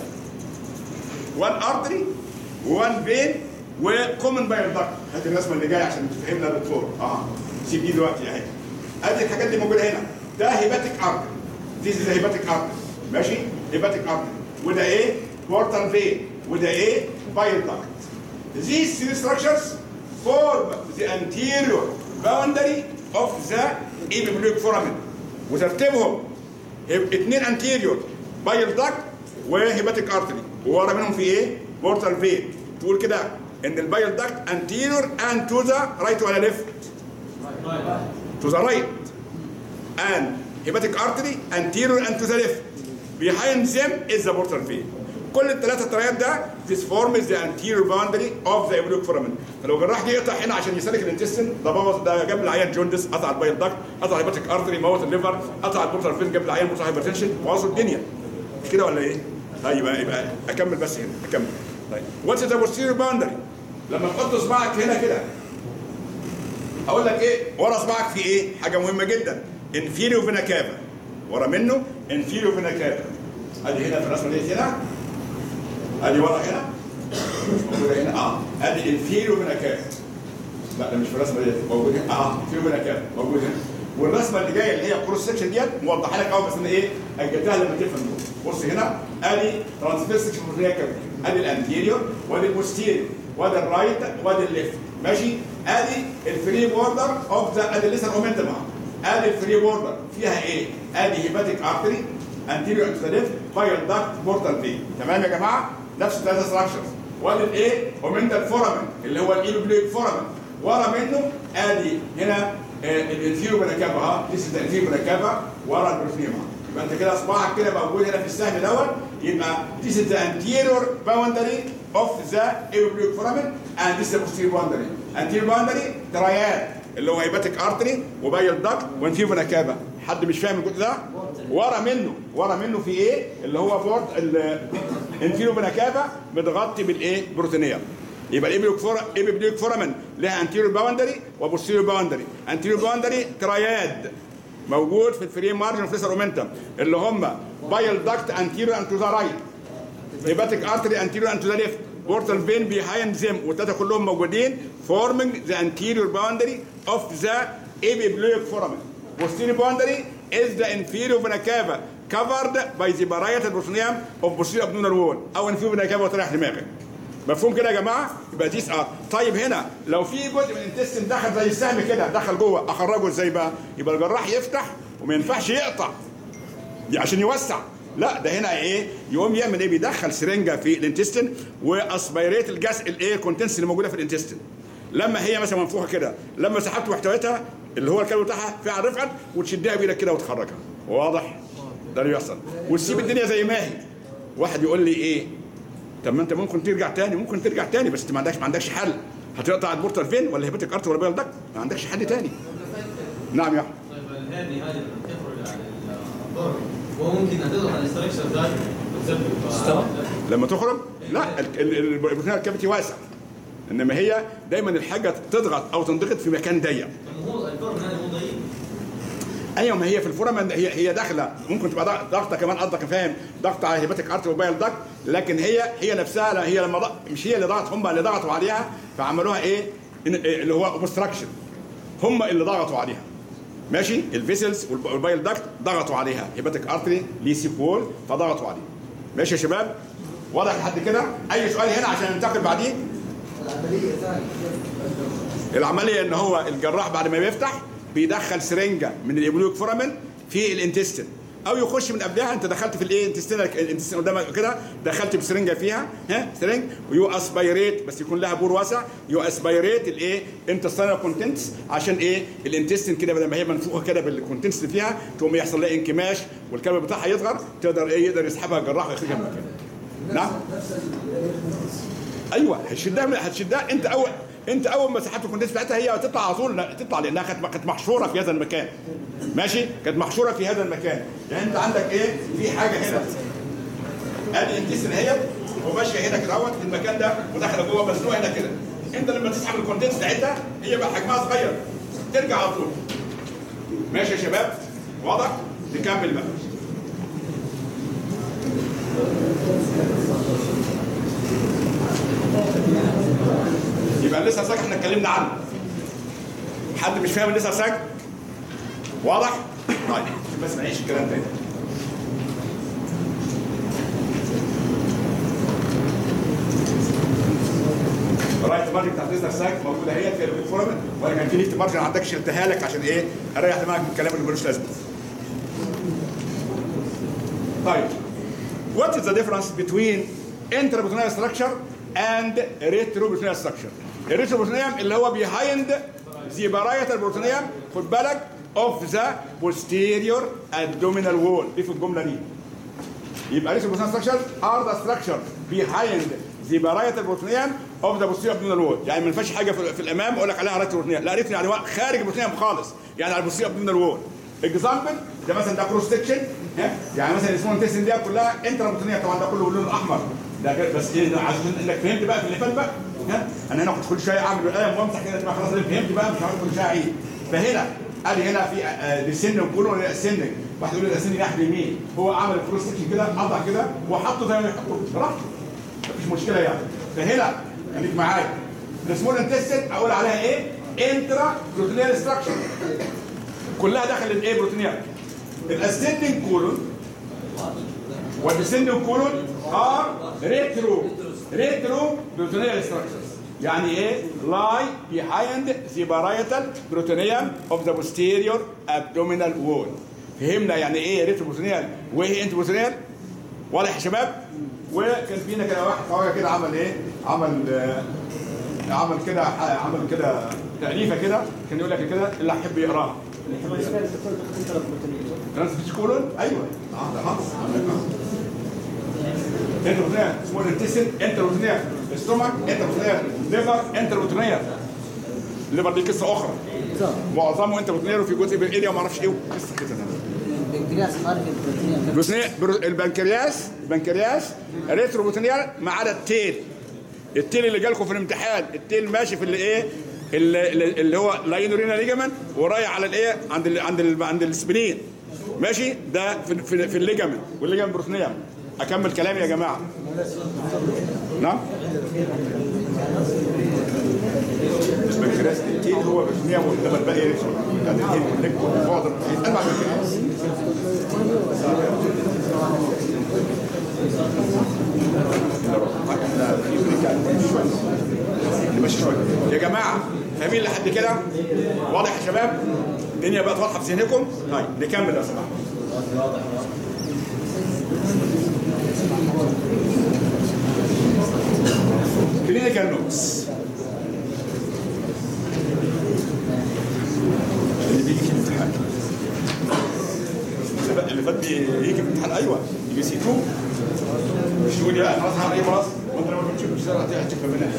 وان ارتري وان فين وكومن بايل داكت هات الرسمه اللي جايه عشان تفهمنا يا دكتور اه سيب دي دلوقتي اهي ادي الحاجات دي موجوده هنا ده هيباتيك ارتري دي از هيباتيك ارتري ماشي هيباتيك ارتري وده ايه بورتال فين وده ايه بايل داكت These three structures form the anterior boundary of the apibuloic foramen وترتيبهم هيب- اتنين anterior بايل داكت وهيباتيك ارتري وورا منهم في ايه؟ بورتال فين تقول كده ان البايل داكت anterior and to the right ولا left؟ to the right and hepatic artery anterior and to the left behind them is the portal vein كل الثلاثه الطريات ده this forms the anterior boundary of the aortic foramen فلو جراح جه يقطع هنا عشان يسلك الانتستين ده بوظ ده جاب العيان جوندس قطع البايل داكت قطع الهيباتيك ارتري موت الليفر قطع البورتال فين جاب العيان موت هايبرتنشن بوظوا الدنيا مش كده ولا ايه؟ طيب يبقى يبقى اكمل بس هنا اكمل طيب واتس ذا posterior boundary لما تحط صباعك هنا كده هقول لك ايه ورا صباعك في ايه حاجه مهمه جدا انفيريو فينا كافا ورا منه انفيريو فينا كافا ادي هنا في الرسمه دي هنا ادي ورا هنا مش موجوده هنا اه ادي انفيريو فينا كافا لا ده مش في الرسمه دي موجود هنا اه انفيريو فينا كافا موجود هنا والرسمه اللي جايه اللي هي الكروس سكشن ديت موضحه لك قوي بس انا ايه اجلتها لما تفهم دول بص هنا ادي ترانسفير سكشن كافا ادي الانتيريور وادي البوستيريور وادي الرايت وادي الليفت ماشي ادي الفري بوردر اوف ذا ادي لسه اومنتم ادي الفري بوردر فيها ايه؟ ادي هيباتيك ارتري انتيريور تو ذا ليفت بايل داكت بورتال في تمام يا جماعه؟ نفس الثلاثه ستراكشرز وادي الايه؟ اومنتال فورامن اللي هو الايبوبليك فورامن ورا منه ادي هنا الانفيرو بنكافا ها ذيس از الانفيرو بنكافا ورا البروفيما يبقى انت كده صباعك كده موجود هنا في السهم دوت يبقى this is the anterior boundary of the aortic foramen and this is the posterior boundary anterior boundary ترايات اللي هو هيباتيك ارتري وبايل داكت وانفيرو بنكافا حد مش فاهم الجزء ده ورا منه ورا منه في ايه اللي هو بورت الانفيرو بنكافا متغطي بالايه بروتينيه يبقى الابيليك فورا ابيليك فورامن لها انتيريور باوندري وبوستيريور باوندري انتيريور باوندري تراياد موجود في الفري مارجن اوف ليسر اومنتم اللي هم بايل داكت انتيريور اند تو ذا رايت هيباتيك ارتري انتيريور اند تو ذا ليفت بورتال فين بيهايند زيم والثلاثه كلهم موجودين فورمينج ذا انتيريور باوندري اوف ذا ابيبلويك فورامن posterior boundary is the inferior vena cava covered by the parietal peritoneum of posterior abdominal wall او inferior vena cava وطريح دماغك مفهوم كده يا جماعه يبقى دي ار طيب هنا لو في جزء من الانتستين دخل زي السهم كده دخل جوه اخرجه ازاي بقى يبقى الجراح يفتح وما ينفعش يقطع دي عشان يوسع لا ده هنا ايه يقوم يعمل ايه بيدخل سرنجه في الانتستين واسبيريت الجاس الايه كونتنس اللي موجوده في الانتستين لما هي مثلا منفوخه كده لما سحبت محتوياتها اللي هو الكلب بتاعها فيها رفعت وتشدها بايدك كده وتخرجها واضح ده اللي بيحصل وتسيب الدنيا زي ما هي واحد يقول لي ايه طب ما انت ممكن ترجع تاني ممكن ترجع تاني بس انت ما عندكش ما عندكش حل هتقطع البورتال فين ولا هيباتيك ارت ولا بايل دكت ما عندكش حل تاني نعم يا احمد طيب الهادي هذه تخرج عن الضرر وممكن هتضغط على الاستراكشر ده وتسبب استوى؟ ف- لما تخرج لا البروتين الكافيتي واسع انما هي دايما الحاجه تضغط او تنضغط في مكان ضيق طب هو الفرق هذا مو ضيق ايوه ما هي في الفورامن هي هي داخله ممكن تبقى ضغ- ضغطه كمان قصدك فاهم ضغط على هيباتيك ارت وبايل دكت لكن هي هي نفسها لا هي لما ضغ... مش هي اللي ضغط هم اللي ضغطوا عليها فعملوها ايه إن- إيه اللي هو اوبستراكشن هم اللي ضغطوا عليها ماشي الفيسلز والبايل دكت ضغطوا عليها هيباتيك ارتري ليسي وول فضغطوا عليها ماشي يا شباب واضح لحد كده اي سؤال هنا عشان ننتقل بعديه العملية ثانية العمليه ان هو الجراح بعد ما بيفتح بيدخل سرنجه من الابلوك فورامن في الانتستين او يخش من قبلها انت دخلت في الايه انتستين الانتستين قدامك كده دخلت بسرنجه فيها ها سرنج ويو اسبيريت بس يكون لها بور واسع يو اسبيريت الايه انتستينال كونتنتس عشان ايه الانتستين كده بدل ما هي منفوخه كده بالكونتنتس اللي فيها تقوم يحصل لها انكماش والكلب بتاعها يصغر تقدر ايه يقدر يسحبها الجراح ويخرجها من مكانها نعم نفس ال- ايوه هتشدها من هتشدها انت اول انت اول ما سحبت الكوندنس بتاعتها هي هتطلع على طول لا، تطلع لانها كانت كانت محشوره في هذا المكان ماشي كانت محشوره في هذا المكان يعني انت عندك ايه في حاجه هنا ادي انتستين اهي وماشيه هنا كده اهوت في المكان ده وداخله جوه مزنوقه هنا كده انت لما تسحب الكوندنس بتاعتها هي بقى حجمها صغير ترجع على طول ماشي يا شباب واضح نكمل بقى يبقى لسه ساك احنا اتكلمنا عنه حد مش فاهم لسه ساك واضح طيب بس نعيش الكلام تاني رايت مارجن بتاعت لسه ساك موجوده اهي في الفورمن وانا كان في ليفت مارجن ما عندكش شلتها لك عشان ايه اريح دماغك من الكلام اللي ملوش لازمه طيب what is the difference between intraperitoneal structure and retroperitoneal structure الريتروبروتونيوم اللي هو behind the parietal peritoneum خد بالك of the posterior abdominal wall دي في الجمله دي يبقى retroperitoneal structure are the structure behind the parietal peritoneum of the posterior abdominal wall يعني ما ينفعش حاجه في, في الامام اقول لك عليها retroperitoneal لا ريترو يعني هو خارج البروتونيوم خالص يعني على البوستيريور abdominal wall اكزامبل ده مثلا ده كروس سكشن ها يعني مثلا السمول انتستين دي كلها انترا بروتونيه طبعا ده كله باللون الاحمر ده كده بس ايه ده عشان انك فهمت بقى في اللي فات بقى ها انا هنا كنت كل شويه اعمل بالقلم وامسح كده تبقى خلاص أنا فهمت بقى مش هقعد كل شويه اعيد فهنا ادي هنا في آه، دي السن وكله ولا السن واحد يقول لي السن ناحيه اليمين هو عمل الكروس سكشن كده قطع كده وحطه زي ما يحطه براحته مفيش مشكله يعني فهنا خليك معايا السمول انتستين اقول عليها ايه؟ انترا بروتونيال ستراكشر كلها دخلت ايه بروتينيات الاسندنج كولون والديسندنج كولون ار ريترو ريترو بروتينيال ستراكشرز يعني ايه لاي بيهايند ذا بارايتال بروتينيوم اوف ذا posterior abdominal wall فهمنا يعني ايه ريترو بروتينيال وايه انت بروتينيال واضح يا شباب وكان فينا كده واحد خواجه كده عمل ايه عمل آه، عمل كده عمل كده تأليفه كده كان يقول لك كده اللي يحب يقراها بالنسبه للدكتور انت بروتينيه ترانسفيش كولون ايوه اه ده خلاص انت روتينيا سمول انتستين انت روتينيا استومك انت روتينيا ليفر انت روتينيا الليفر دي قصه اخرى معظمه انت روتينيا وفي جزء بالإيديا وما اعرفش ايه قصه كده البنكرياس خارج البروتينيه روتينيا برو- البنكرياس البنكرياس ريترو روتينيا ما عدا التيل التيل اللي جالكم في الامتحان التيل ماشي في اللي ايه اللي, اللي هو لاينورينا ليجامنت ورايح على الايه عند ال عند ال عند السبلين ماشي ده في في, في الليجامنت والليجامنت بروثنيوم اكمل كلامي يا جماعه نعم البنكرياس التيل هو بروثنيوم وانما الباقي يعني الهيد والليج والبعض اربع بنكرياس ماشي شويه يا جماعه فاهمين لحد كده واضح يا شباب الدنيا بقت واضحه في ذهنكم طيب نكمل لو سمحت كلينيكال نوتس اللي بيجي في الامتحان اللي فات بيجي في الامتحان ايوه يجي سي 2 مش تقول لي بقى خلاص هعمل ايه خلاص وانت لما بتشوف مش هتفهم منها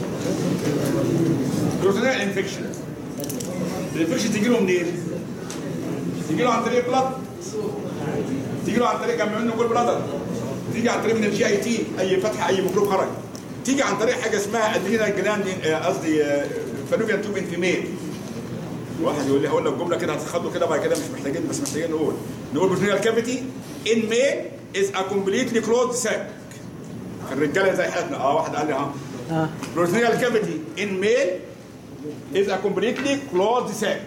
بروتينال انفكشن الانفكشن تيجي له منين؟ تيجي له عن طريق بلاد تيجي له عن طريق جنب منه جول بلادر تيجي عن طريق من الجي اي تي اي فتحه اي ميكروب خرج تيجي عن طريق حاجه اسمها ادرينال جلاند قصدي فالوبيان توب انفيميل واحد يقول لي هقول لك جمله كده هتتخضوا كده بعد كده مش محتاجين بس محتاجين نقول نقول بروتينال كافيتي ان ميل از ا كومبليتلي كلوزد ساك الرجاله زي حالتنا اه واحد قال لي ها اه بروتينال كافيتي ان ميل از ا كومبليتلي كلوزد ساك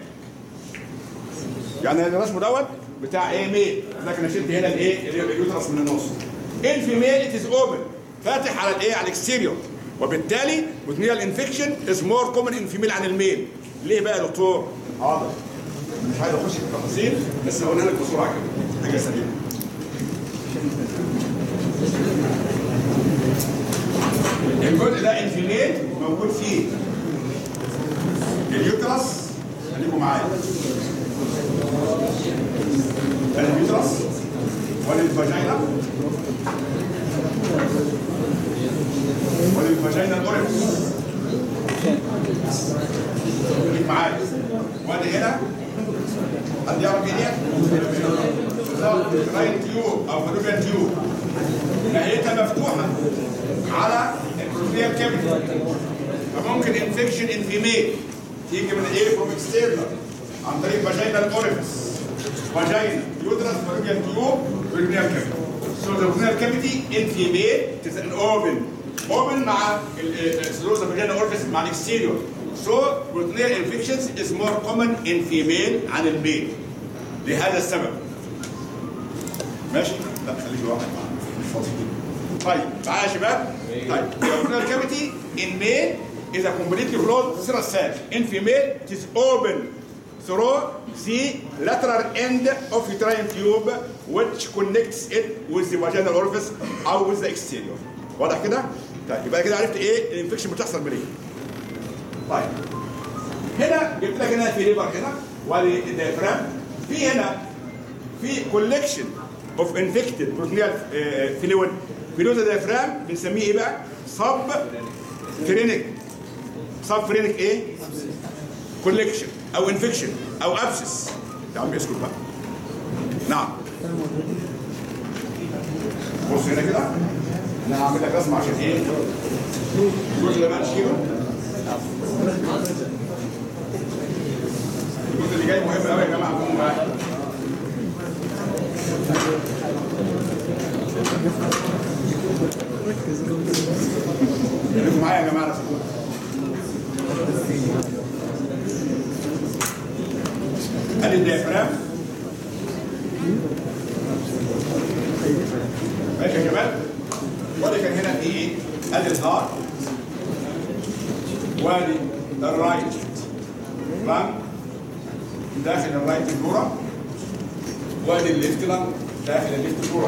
يعني الرسم دوت بتاع ايه ميل لكن انا شلت هنا الايه اليوترس من النص ان في ميل ات از اوبن فاتح على الايه على الاكستيريور وبالتالي بروتينال انفكشن از مور كومن ان فيميل عن الميل ليه بقى يا دكتور؟ حاضر مش عايز اخش في التفاصيل بس هقولها لك بسرعه كده حاجه سريعه الجزء ده انفيميل موجود فيه اليوترس خليكم معايا ده اليوترس والفاجينا والفاجينا الاوريكس خليك معايا وادي هنا حد يعرف ايه راين تيوب او فالوبيان تيوب نهايتها مفتوحه على البروتيال كابيتال فممكن انفكشن ان فيميل تيجي من ايه فروم اكسترنال عن طريق فاجينال اوريفيس فاجينا يوترس فالوبيان تيوب بروتيال كابيتال So the vaginal cavity in female is an open open مع السلوزا فاجينا اوريفيس مع الاكستيريور So peritoneal infections is more common in female عن الميل لهذا السبب ماشي؟ لا خليك واحد مش فاضي طيب معايا يا شباب؟ طيب peritoneal cavity in male is a completely closed serous sac. In female it is open through the lateral end of uterine tube which connects it with the vaginal orifice او with the exterior. واضح كده؟ طيب يبقى كده عرفت ايه الانفكشن بتحصل منين؟ طيب هنا جبت لك هنا في ليبر هنا وادي الديافرام في هنا في كولكشن اوف انفكتد بروتينيال فلويد فلويد الديافرام بنسميه ايه بقى؟ سب فرينك سب فرينك ايه؟ كولكشن او انفكشن او ابسس يا عم اسكت بقى نعم بص هنا كده انا هعمل لك رسمه عشان ايه؟ الجزء اللي بقى نشيله الجزء اللي جاي مهم قوي يا جماعه قوموا معايا خليكم معايا يا جماعه رسموا ادي الديافرام ماشي يا شباب وادي كان هنا في ايه؟ ادي الهارت وادي الرايت لانج داخل الرايت فلورا وادي الليفت لانج داخل الليفت فلورا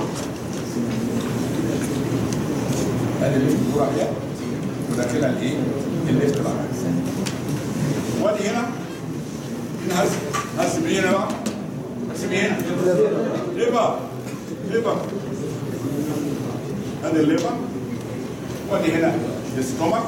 ادي الليفت فلورا اهي وداخلها الايه؟ الليفت لانج وادي هنا هنا هرسم هرسم ايه هنا بقى؟ هرسم ايه هنا؟ ليفر ليفر ادي الليفر وادي هنا الستومك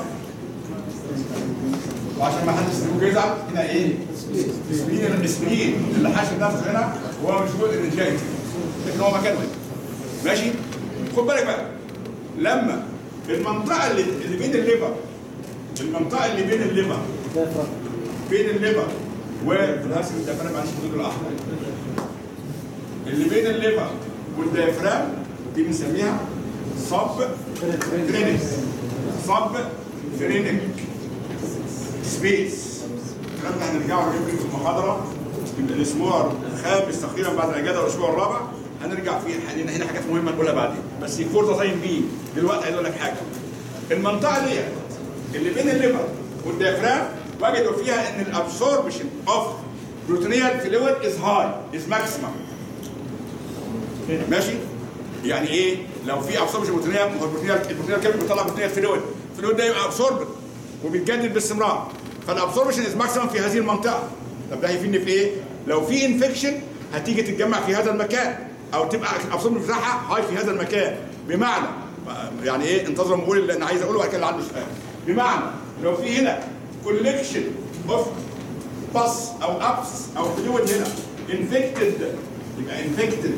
وعشان ما حدش يسيبه يزعل هنا ايه؟ سبرين السبرين اللي حاشر نفسه هنا وهو مش جزء من الجاي لكن هو مكانه هنا ماشي؟ خد بالك بقى لما المنطقه اللي, اللي بين الليفر المنطقه اللي بين الليفر دايفرام بين الليفر والهرس الديافرام معلش الخدود الاحمر اللي بين الليفر والديافرام دي بنسميها صب فرينك صب فرينك سبيس الكلام ده هنرجعه نجيب في المحاضره الاسبوع الخامس تقريبا بعد الاجازه والاسبوع الرابع هنرجع فيه لان هنا حاجات مهمه نقولها بعدين بس فور ذا تايم بي دلوقتي عايز اقول لك حاجه المنطقه دي اللي بين الليفر والديافرام وجدوا فيها ان الابسوربشن اوف بروتينيال فلويد از هاي از ماكسيمم ماشي يعني ايه لو في ابسوربشن بروتينيال هو البروتينيال البروتينيال كام بيطلع بروتينيال فلويد الفلويد ده يبقى ابسورب وبيتجدد باستمرار فالابسوربشن از ماكسيمم في هذه المنطقه طب ده هيفيدني في ايه لو في انفكشن هتيجي تتجمع في هذا المكان او تبقى الابسوربشن بتاعها هاي في هذا المكان بمعنى يعني ايه انتظروا ما اقول اللي انا عايز اقوله وبعد كده اللي عنده سؤال بمعنى لو في هنا كولكشن اوف باس او ابس او فلويد هنا انفكتد يبقى انفكتد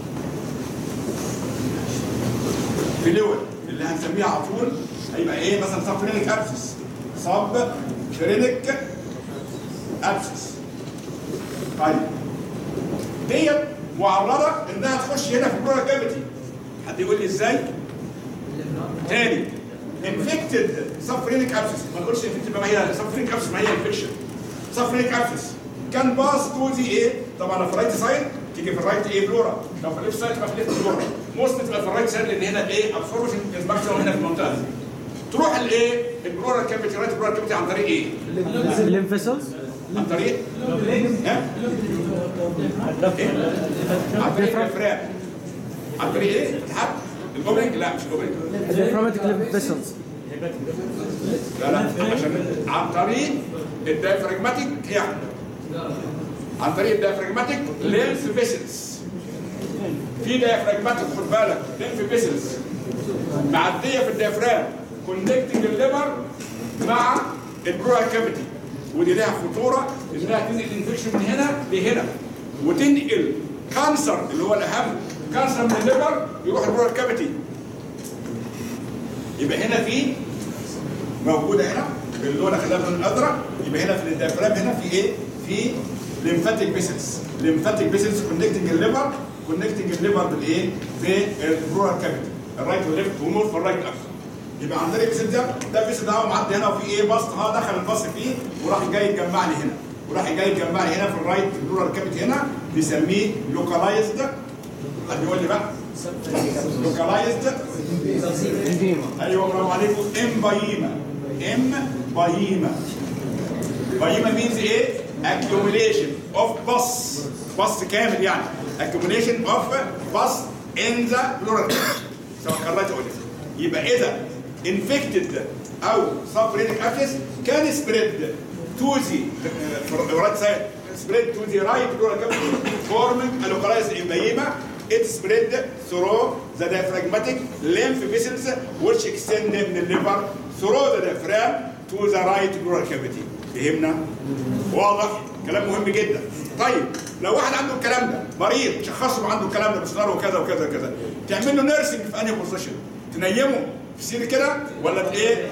فلويد اللي هنسميها على طول هيبقى ايه مثلا سب فرينك ابسس سب فرينك ابسس طيب ديت معرضه انها تخش هنا في البلورال كافيتي حد يقول لي ازاي؟ تاني انفكتد سفرينيك ابسس ما نقولش انفكتد ما هي سفرينيك ابسس ما هي انفكشن سفرينيك ابسس كان باس تو ذي ايه طبعا لو في الرايت سايد تيجي في الرايت ايه بلورا لو في الليفت سايد تبقى في الليفت بلورا موست تبقى في الرايت سايد لان هنا ايه ابسوربشن از ماكسيمم هنا في المنطقه دي تروح الايه البلورا كافيتي رايت بلورا كافيتي عن طريق ايه؟ الليمفيسلز عن طريق ها؟ إيه؟ عن طريق الافراد عن طريق ايه؟ الحد الاوبننج لا مش الاوبننج الديافراماتيك ليمفيسلز لا لا عشان عن طريق الدايفراجماتيك يعني عن طريق الدايفراجماتيك لينف فيسلز في دايفراجماتيك خد بالك لينف فيسلز معديه في الديافرام كونكتنج الليفر مع البرورال كافيتي ودي لها خطوره انها تنقل انفكشن من هنا لهنا وتنقل كانسر اللي هو الاهم كانسر من الليفر يروح البرورال كافيتي يبقى هنا في موجوده هنا باللون خليها باللون الازرق يبقى هنا في الديافرام هنا في ايه؟ في ليمفاتيك فيسلز ليمفاتيك فيسلز كونكتنج الليفر كونكتنج الليفر بالايه؟ بالبرورال كافيتي الرايت والليفت ومور في الرايت اكتر يبقى عن طريق الفيسل ده ده الفيسل ده هو معدي هنا وفي ايه بسط ها دخل الباص فيه وراح جاي يتجمع لي هنا وراح جاي يتجمع لي هنا في الرايت البرورال كافيتي هنا بنسميه لوكالايزد حد يقول لي بقى لوكالايزد ايوه برافو عليكم امبايما امبايما بايما مينز ايه؟ accumulation of pus pus كامل يعني accumulation of pus in the pleural سواء قررت اقول يبقى اذا infected او suffering abscess can spread to the uh, right side spread to the right pleural cavity forming a localized embayema it spread through the diaphragmatic lymph vessels which extend من الليفر through the diaphragm to the right pleural cavity فهمنا؟ واضح؟ كلام مهم جدا. طيب لو واحد عنده الكلام ده مريض شخصه عنده الكلام ده بسناره وكذا وكذا وكذا تعمل له نيرسنج في انهي بوزيشن؟ تنيمه في سير كده ولا ايه؟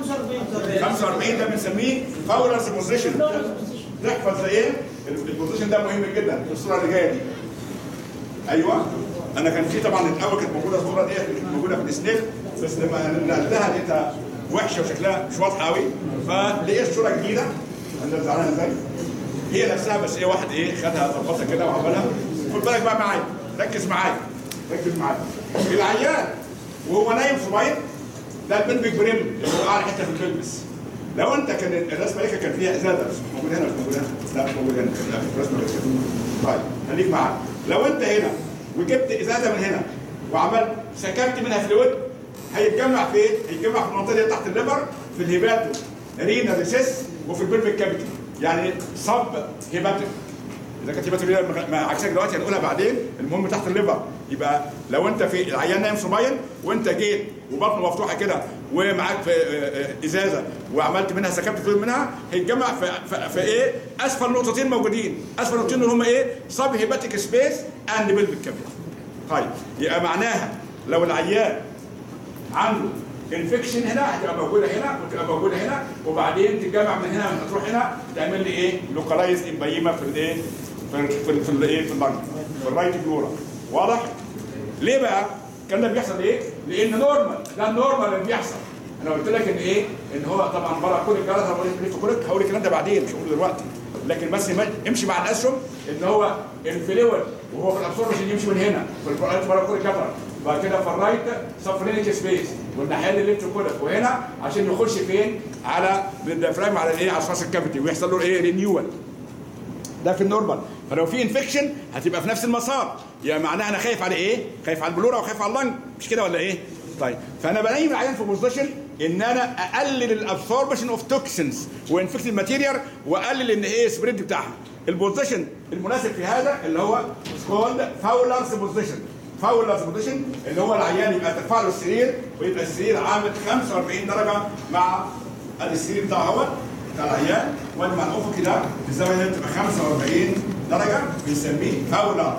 45 ده بنسميه فاولرز بوزيشن تحفظ زي ايه؟ البوزيشن ده مهم جدا في الصوره اللي جايه دي. ايوه انا كان في طبعا الاول كانت موجوده الصوره دي كانت موجوده في السنيف بس لما نقلتها لقيتها وحشه وشكلها مش واضحه قوي فلقيت صوره جديده انت زعلان ازاي؟ هي نفسها بس ايه واحد ايه خدها ظبطها كده وعملها خد بالك بقى معايا ركز معايا ركز معايا العيان وهو نايم في ميه ده البلبك بريم اللي هو اعلى حته في البلبس لو انت كان الرسمه دي كان فيها ازازه بس مش موجود هنا مش موجود هنا لا مش موجود هنا لا في الرسمه غير كده طيب خليك معايا لو انت هنا وجبت ازازه من هنا وعملت سكبت منها فلويد هيتجمع في ايه؟ هيتجمع في المنطقه دي تحت الليفر في الهيباتو رينا ريسيس وفي البلفيك كافيتي يعني صب هيباتيك اذا كانت هيباتيك مع عكسك دلوقتي هنقولها بعدين المهم تحت الليفر يبقى لو انت في العيان نايم صباين وانت جيت وبطنه مفتوحه كده ومعاك في ازازه وعملت منها سكبت فلويد منها هيتجمع في, في, في ايه؟ اسفل نقطتين موجودين اسفل نقطتين اللي هم ايه؟ صب هيباتيك سبيس اند بلفيك كافيتي طيب يبقى معناها لو العيان عنده انفكشن هنا هتبقى موجوده هنا وتبقى موجوده هنا وبعدين تتجمع من هنا تروح هنا تعمل لي ايه لوكالايز امبيما في الايه في في في الايه في اللنج في الرايت بلورا واضح ليه بقى الكلام ده بيحصل ايه لان نورمال ده النورمال اللي بيحصل انا قلت لك ان ايه ان هو طبعا بره كل الكلام ده هقول لك في كل هقول الكلام ده بعدين مش هقوله دلوقتي لكن بس ما- امشي مع الاسهم ان هو الفلويد وهو في الابسوربشن يمشي من هنا في الرايت بره كل الكفر بعد كده في الرايت سفرينيك سبيس والناحيه اللي ليفت كده وهنا عشان يخش فين على الديافراجم على الايه على الفاس الكافيتي ويحصل له ايه رينيوال ده في النورمال فلو في انفكشن هتبقى في نفس المسار يبقى معناها انا خايف على ايه؟ خايف على البلوره وخايف على اللنج مش كده ولا ايه؟ طيب فانا بنيم العيان في بوزيشن ان انا اقلل الابسوربشن اوف توكسنز وانفكتد ماتيريال واقلل ان ايه سبريد بتاعها البوزيشن المناسب في هذا اللي هو كولد فاولرز بوزيشن فاولرز بوزيشن اللي هو العيان يبقى ترفع له السرير ويبقى السرير عامل 45 درجه مع ادي السرير بتاعه اهوت بتاع العيان وادي مع الافق ده الزاويه دي بتبقى 45 درجه بنسميه فاولر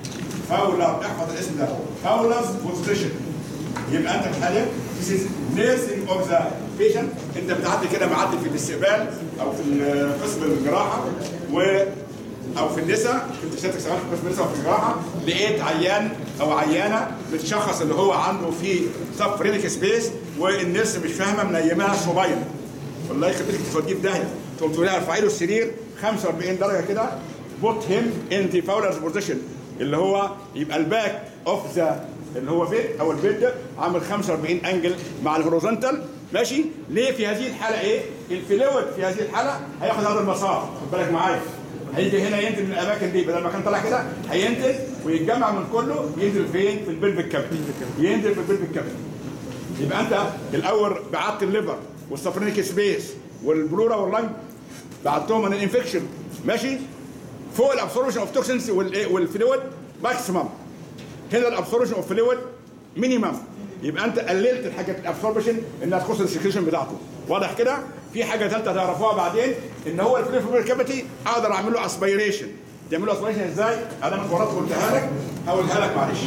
فاولر احفظ الاسم ده فاولرز بوزيشن يبقى انت في حاله this is nursing of the patient انت بتعدي كده معدي في الاستقبال او في قسم الجراحه و او في النساء كنت شايفك شغال في قسم النساء وفي الجراحه لقيت عيان او عيانه بتشخص اللي هو عنده في سب فرينيك سبيس والناس مش فاهمه منيماها صبيا والله يخليك توديه في داهيه تقوم تقول لها ارفعي له السرير 45 درجه كده بوت هيم ان ذا فاولرز بوزيشن اللي هو يبقى الباك اوف ذا اللي هو بيت او البيت ده عامل 45 انجل مع الهوريزونتال ماشي ليه في هذه الحاله ايه الفلويد في هذه الحاله هياخد هذا المسار خد بالك معايا هيجي هنا ينزل من الاماكن دي بدل ما كان طالع كده هينزل ويتجمع من كله ينزل فين في البلفيك كابيتال ينزل في البلفيك كابيتال يبقى انت الاول بعت الليفر والسفرينيك سبيس والبلورا واللنج بعتهم من الانفكشن ماشي فوق الابسوربشن اوف توكسنز والفلويد ماكسيمم هنا الابسوربشن اوف فلويد مينيمم يبقى انت قللت الحاجه الابسوربشن انها تخص السكريشن بتاعته واضح كده في حاجه ثالثه تعرفوها بعدين ان هو الفلويد كافيتي اقدر اعمل له اسبيريشن تعمل له اسبيريشن ازاي انا من ورات قلتها لك هقولها لك معلش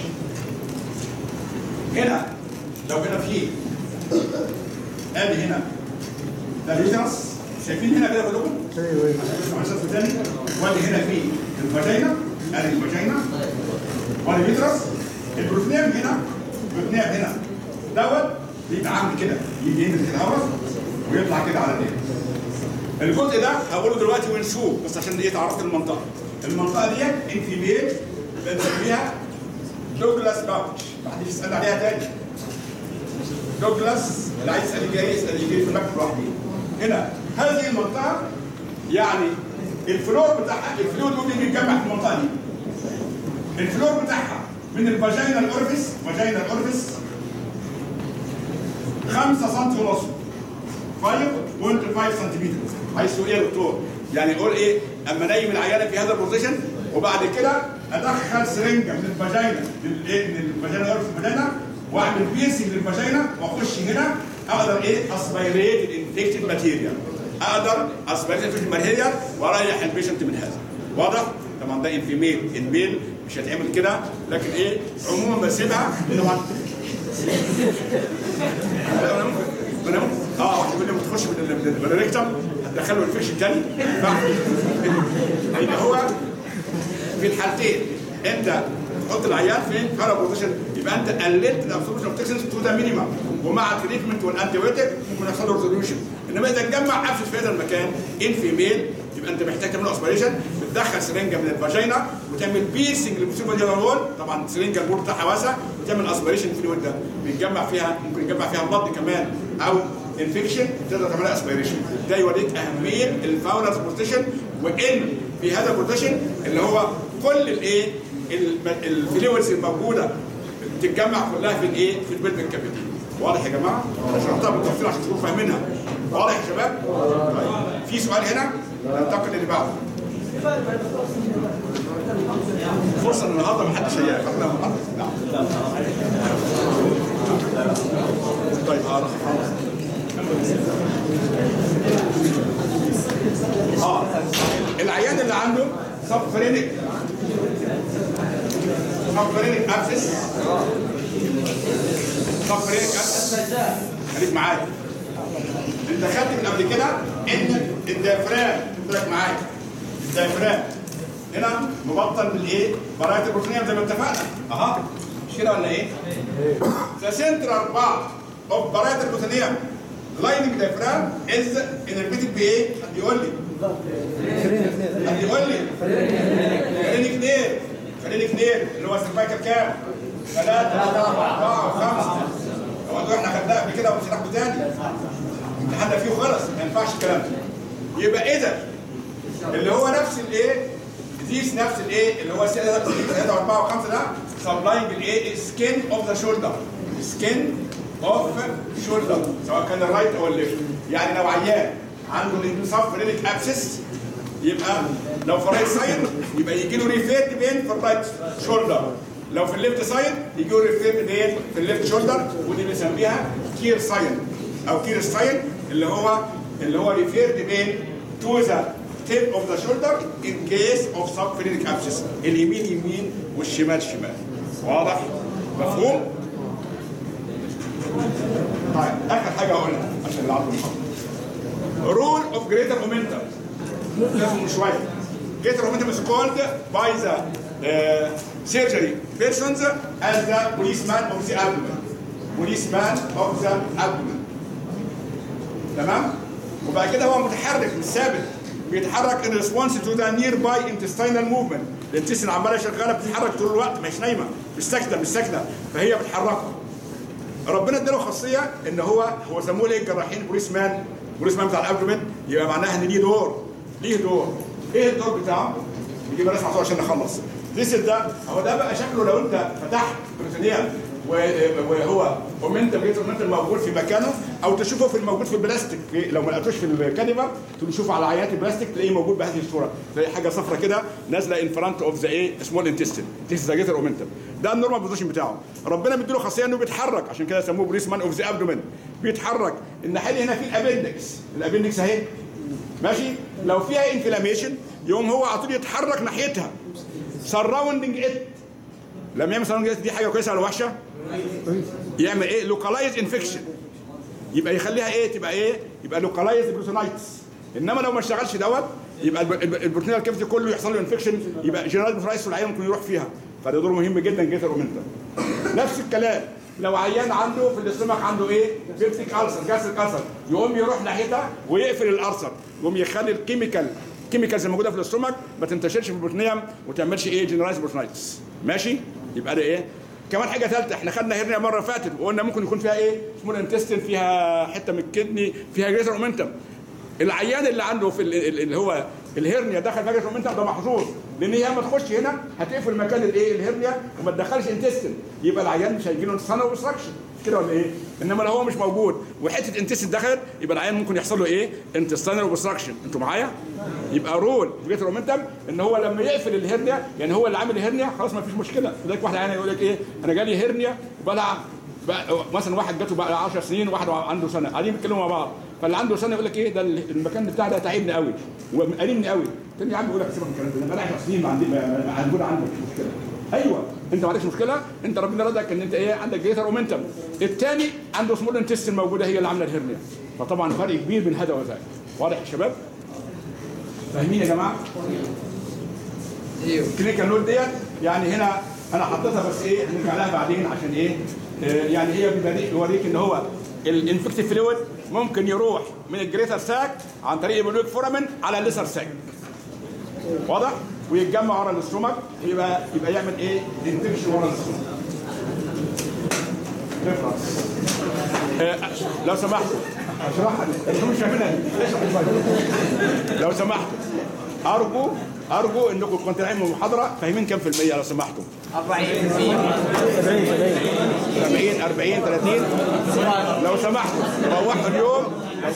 هنا لو هنا في ادي هنا ده اليوترس شايفين هنا كده كلكم؟ ايوه عشان تسمع تاني وادي هنا في الفاجينا ادي الفاجينا وادي اليوترس البروتينيم هنا البروتينيم هنا دوت بيبقى عامل كده يجي ينزل كده اهوت ويطلع كده على الدنيا الجزء ده هقوله دلوقتي ونشوف بس عشان دي تعرفت المنطقه المنطقه ديت انفيميل بنسميها دوجلاس باوتش ما حدش يسال عليها تاني دوجلاس اللي عايز يسال جاي يسال يجي في المكتب لوحده هنا هذه المنطقه يعني الفلور بتاعها الفلور ممكن يتجمع في المنطقه دي الفلور بتاعها من الفاجينا الاورفيس فاجينا الاورفيس 5 سم ونص 5.5 سنتيمتر حيث ايه يا دكتور؟ يعني يقول ايه؟ اما نايم العيانه في هذا البوزيشن وبعد كده ادخل سرنجه من الفاجينا للايه؟ من الفاجينا الاورفيس الفاجينا واعمل بيرسنج للفاجينا واخش هنا اقدر ايه؟ اسبيريت الانفكتد ماتيريال اقدر اسبيريت الانفكتد ماتيريال واريح البيشنت من هذا واضح؟ طبعا ده انفيميل الميل مش هتعمل كده لكن ايه؟ عموما بسيبها طبعا انا ممكن انا ممكن اه واحد يقول لي ما تخش من ال- من الريكتم هتدخله الفيش تاني يبقى هو في الحالتين انت تحط العيان فين؟ فارا بوزيشن يبقى انت قللت الابسوربشن اوف توكسينز تو ذا مينيمم ومع التريتمنت والانتي بايوتيك ممكن يحصل له ريزوليوشن انما اذا اتجمع قفش في هذا المكان ان في ميل يبقى انت محتاج تعمل اسبريشن بتدخل سرنجه من الفاجينا وتعمل بيرسنج للبوسيبل جنرال وول طبعا سرنجه البور بتاعها واسع وتعمل اسبريشن في الويل ده بيتجمع فيها ممكن يتجمع فيها بلد كمان او انفكشن تقدر تعملها اسبيريشن ده يوريك اهميه الفاولرز بوزيشن وان في هذا البوزيشن اللي هو كل الايه الفلويدز الموجوده بتتجمع كلها في الايه في البلد الكابيتي واضح يا جماعه انا شرحتها بالتفصيل عشان تكونوا فاهمينها واضح يا شباب طيب في سؤال هنا ننتقل اللي بعده فرصه ان النهارده ما حدش هيعرف احنا النهارده نعم طيب اه اه العيان اللي عنده سبفرينيك سبفرينيك ابسس سبفرينيك ابسس خليك معايا انت خدت من قبل كده ان الديافرام خليك معايا الديافرام هنا مبطل بالايه؟ براءة البروتينية زي ما اتفقنا اها مش كده ولا ايه؟ ذا سنترال بارت اوف براءة البروتينية لايننج ديافرام از انرفيتد بايه؟ حد يقول لي حد يقول لي خليني كتير خليني كتير اللي هو السيرفايكال كام؟ ثلاثة أربعة خمسة هو دول احنا خدناها قبل كده ومش هناخده تاني امتحاننا فيه خلص ما ينفعش الكلام ده يبقى اذا اللي هو نفس الايه ديس نفس الايه اللي هو 3 و4 و5 ده سبلاينج الايه سكين اوف ذا شولدر سكين اوف شولدر سواء كان الرايت او الليفت يعني لو عيان عنده انتصاب فرينيك ابسس يبقى لو في الرايت سايد يبقى يجي له ريفيرت بين في الرايت شولدر لو في الليفت سايد يجي له ريفيرت بين في الليفت شولدر ودي بنسميها كير ساين او كير ساين اللي هو اللي هو ريفيرت بين تو ذا tip of the shoulder in case of subphrenic abscess اليمين يمين والشمال شمال واضح مفهوم طيب اخر حاجه اقولها عشان اللي عنده محاضره rule of greater momentum لازم من شويه greater momentum is called by the uh, surgery persons as the policeman of the abdomen policeman of the abdomen تمام وبعد كده هو متحرك مش ثابت بيتحرك ان ريسبونس تو ذا نير باي انتستينال موفمنت الانتستين عماله شغاله بتتحرك طول الوقت مش نايمه مش ساكته مش ساكنه فهي بتحركه ربنا اداله خاصيه ان هو هو سموه ليه الجراحين بوليس مان بوليس مان بتاع الابدومين يبقى معناها ان ليه دور ليه دور ايه الدور بتاعه؟ نجيب ناس محطوط عشان نخلص ذيس ده هو ده بقى شكله لو انت فتحت بروتينيا وهو مومنتم ريت مومنتم موجود في مكانه او تشوفه في الموجود في البلاستيك في لو ما لقيتوش في الكاليبر تشوفه على عينات البلاستيك تلاقيه موجود بهذه الصوره تلاقي حاجه صفرة كده نازله ان فرونت اوف ذا ايه سمول انتستين ذيس ذا جيتر مومنتم ده النورمال بوزيشن بتاعه ربنا مديله خاصيه انه بيتحرك عشان كده سموه بريس مان اوف ذا ابدومين بيتحرك الناحيه اللي هنا في الابندكس الابندكس اهي ماشي لو فيها انفلاميشن يقوم هو على طول يتحرك ناحيتها سراوندنج ات لما يعمل سراوندنج دي حاجه كويسه ولا وحشه؟ يعمل ايه؟ لوكالايز انفكشن يبقى يخليها ايه؟ تبقى ايه؟ يبقى لوكالايز بروتونايتس انما لو ما اشتغلش دوت يبقى البروتينال كافيتي كله يحصل له انفكشن يبقى جنرال بروتونايتس والعيان ممكن يروح فيها فده دور مهم جدا جيتر اومنتم نفس الكلام لو عيان عنده في الاستمك عنده ايه؟ بيبتيك السر جاستريك السر يقوم يروح ناحيتها ويقفل الالسر يقوم يخلي الكيميكال الكيميكالز الموجوده في الاستومك ما تنتشرش في البروتينيوم وما تعملش ايه جنرالايز بروتونايتس ماشي يبقى ده ايه كمان حاجه ثالثه احنا خدنا هرنيا مره فاتت وقلنا ممكن يكون فيها ايه سمول انتستين فيها حته من الكدني فيها جريتر مومنتم العيان اللي عنده في ال- ال- اللي هو الهرنيا دخل في جريتر مومنتم ده محظوظ لان هي اما تخش هنا هتقفل مكان الايه الهرنيا وما تدخلش انتستين يبقى العيان مش هيجي له انتصان اوبستراكشن كده ولا ايه؟ انما لو هو مش موجود وحته انتستين دخلت يبقى العيان ممكن يحصل له ايه؟ انتستينال اوبستراكشن انتوا معايا؟ يبقى رول في جيتر مومنتم ان هو لما يقفل الهرنيا يعني هو اللي عامل الهرنيا خلاص ما فيش مشكله لذلك واحد عيان يقول لك ايه؟ انا جالي هرنيا وبقى بقى مثلا واحد جاته بقى 10 سنين وواحد عنده سنه قاعدين بيتكلموا مع بعض فاللي عنده سنه يقول لك ايه ده المكان بتاع ده تعبني قوي وقالمني قوي تاني يا عم يقول لك سيبك من الكلام ده انا بقى 10 سنين ما عندي ما عندي عندك مشكله ايوه انت ما عندكش مشكله انت ربنا رزقك ان انت ايه عندك جيتر اومنتم الثاني عنده سمول انتستين موجوده هي اللي عامله الهرنيا فطبعا فرق كبير بين هذا وذاك واضح يا شباب فاهمين يا جماعه ايوه الكلينيكال نوت ديت يعني هنا انا حطيتها بس ايه هنرجع لها بعدين عشان ايه آه، يعني هي بيوريك بيوريك ان هو الانفكتيف فلويد ممكن يروح من الجريتر ساك عن طريق البلوك فورامين على الليسر ساك واضح ويتجمع ورا الاستومك يبقى يبقى يعمل ايه انفكشن ورا الاستومك ريفرنس آه، لو سمحتوا اشرحها دي انتوا مش فاهمينها دي اشرح شوية. لو سمحتوا ارجو ارجو انكم كنتوا رايحين من المحاضره فاهمين كام في الميه لو سمحتوا 40 70 40 30 لو سمحتوا روحوا اليوم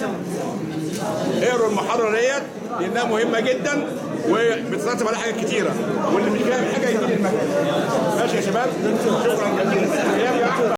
اقروا المحاضره ديت لانها مهمه جدا وبترتب عليها حاجات كتيره واللي مش فاهم حاجه يجي لي المكتب ماشي يا شباب شكرا جزيلا يا احمد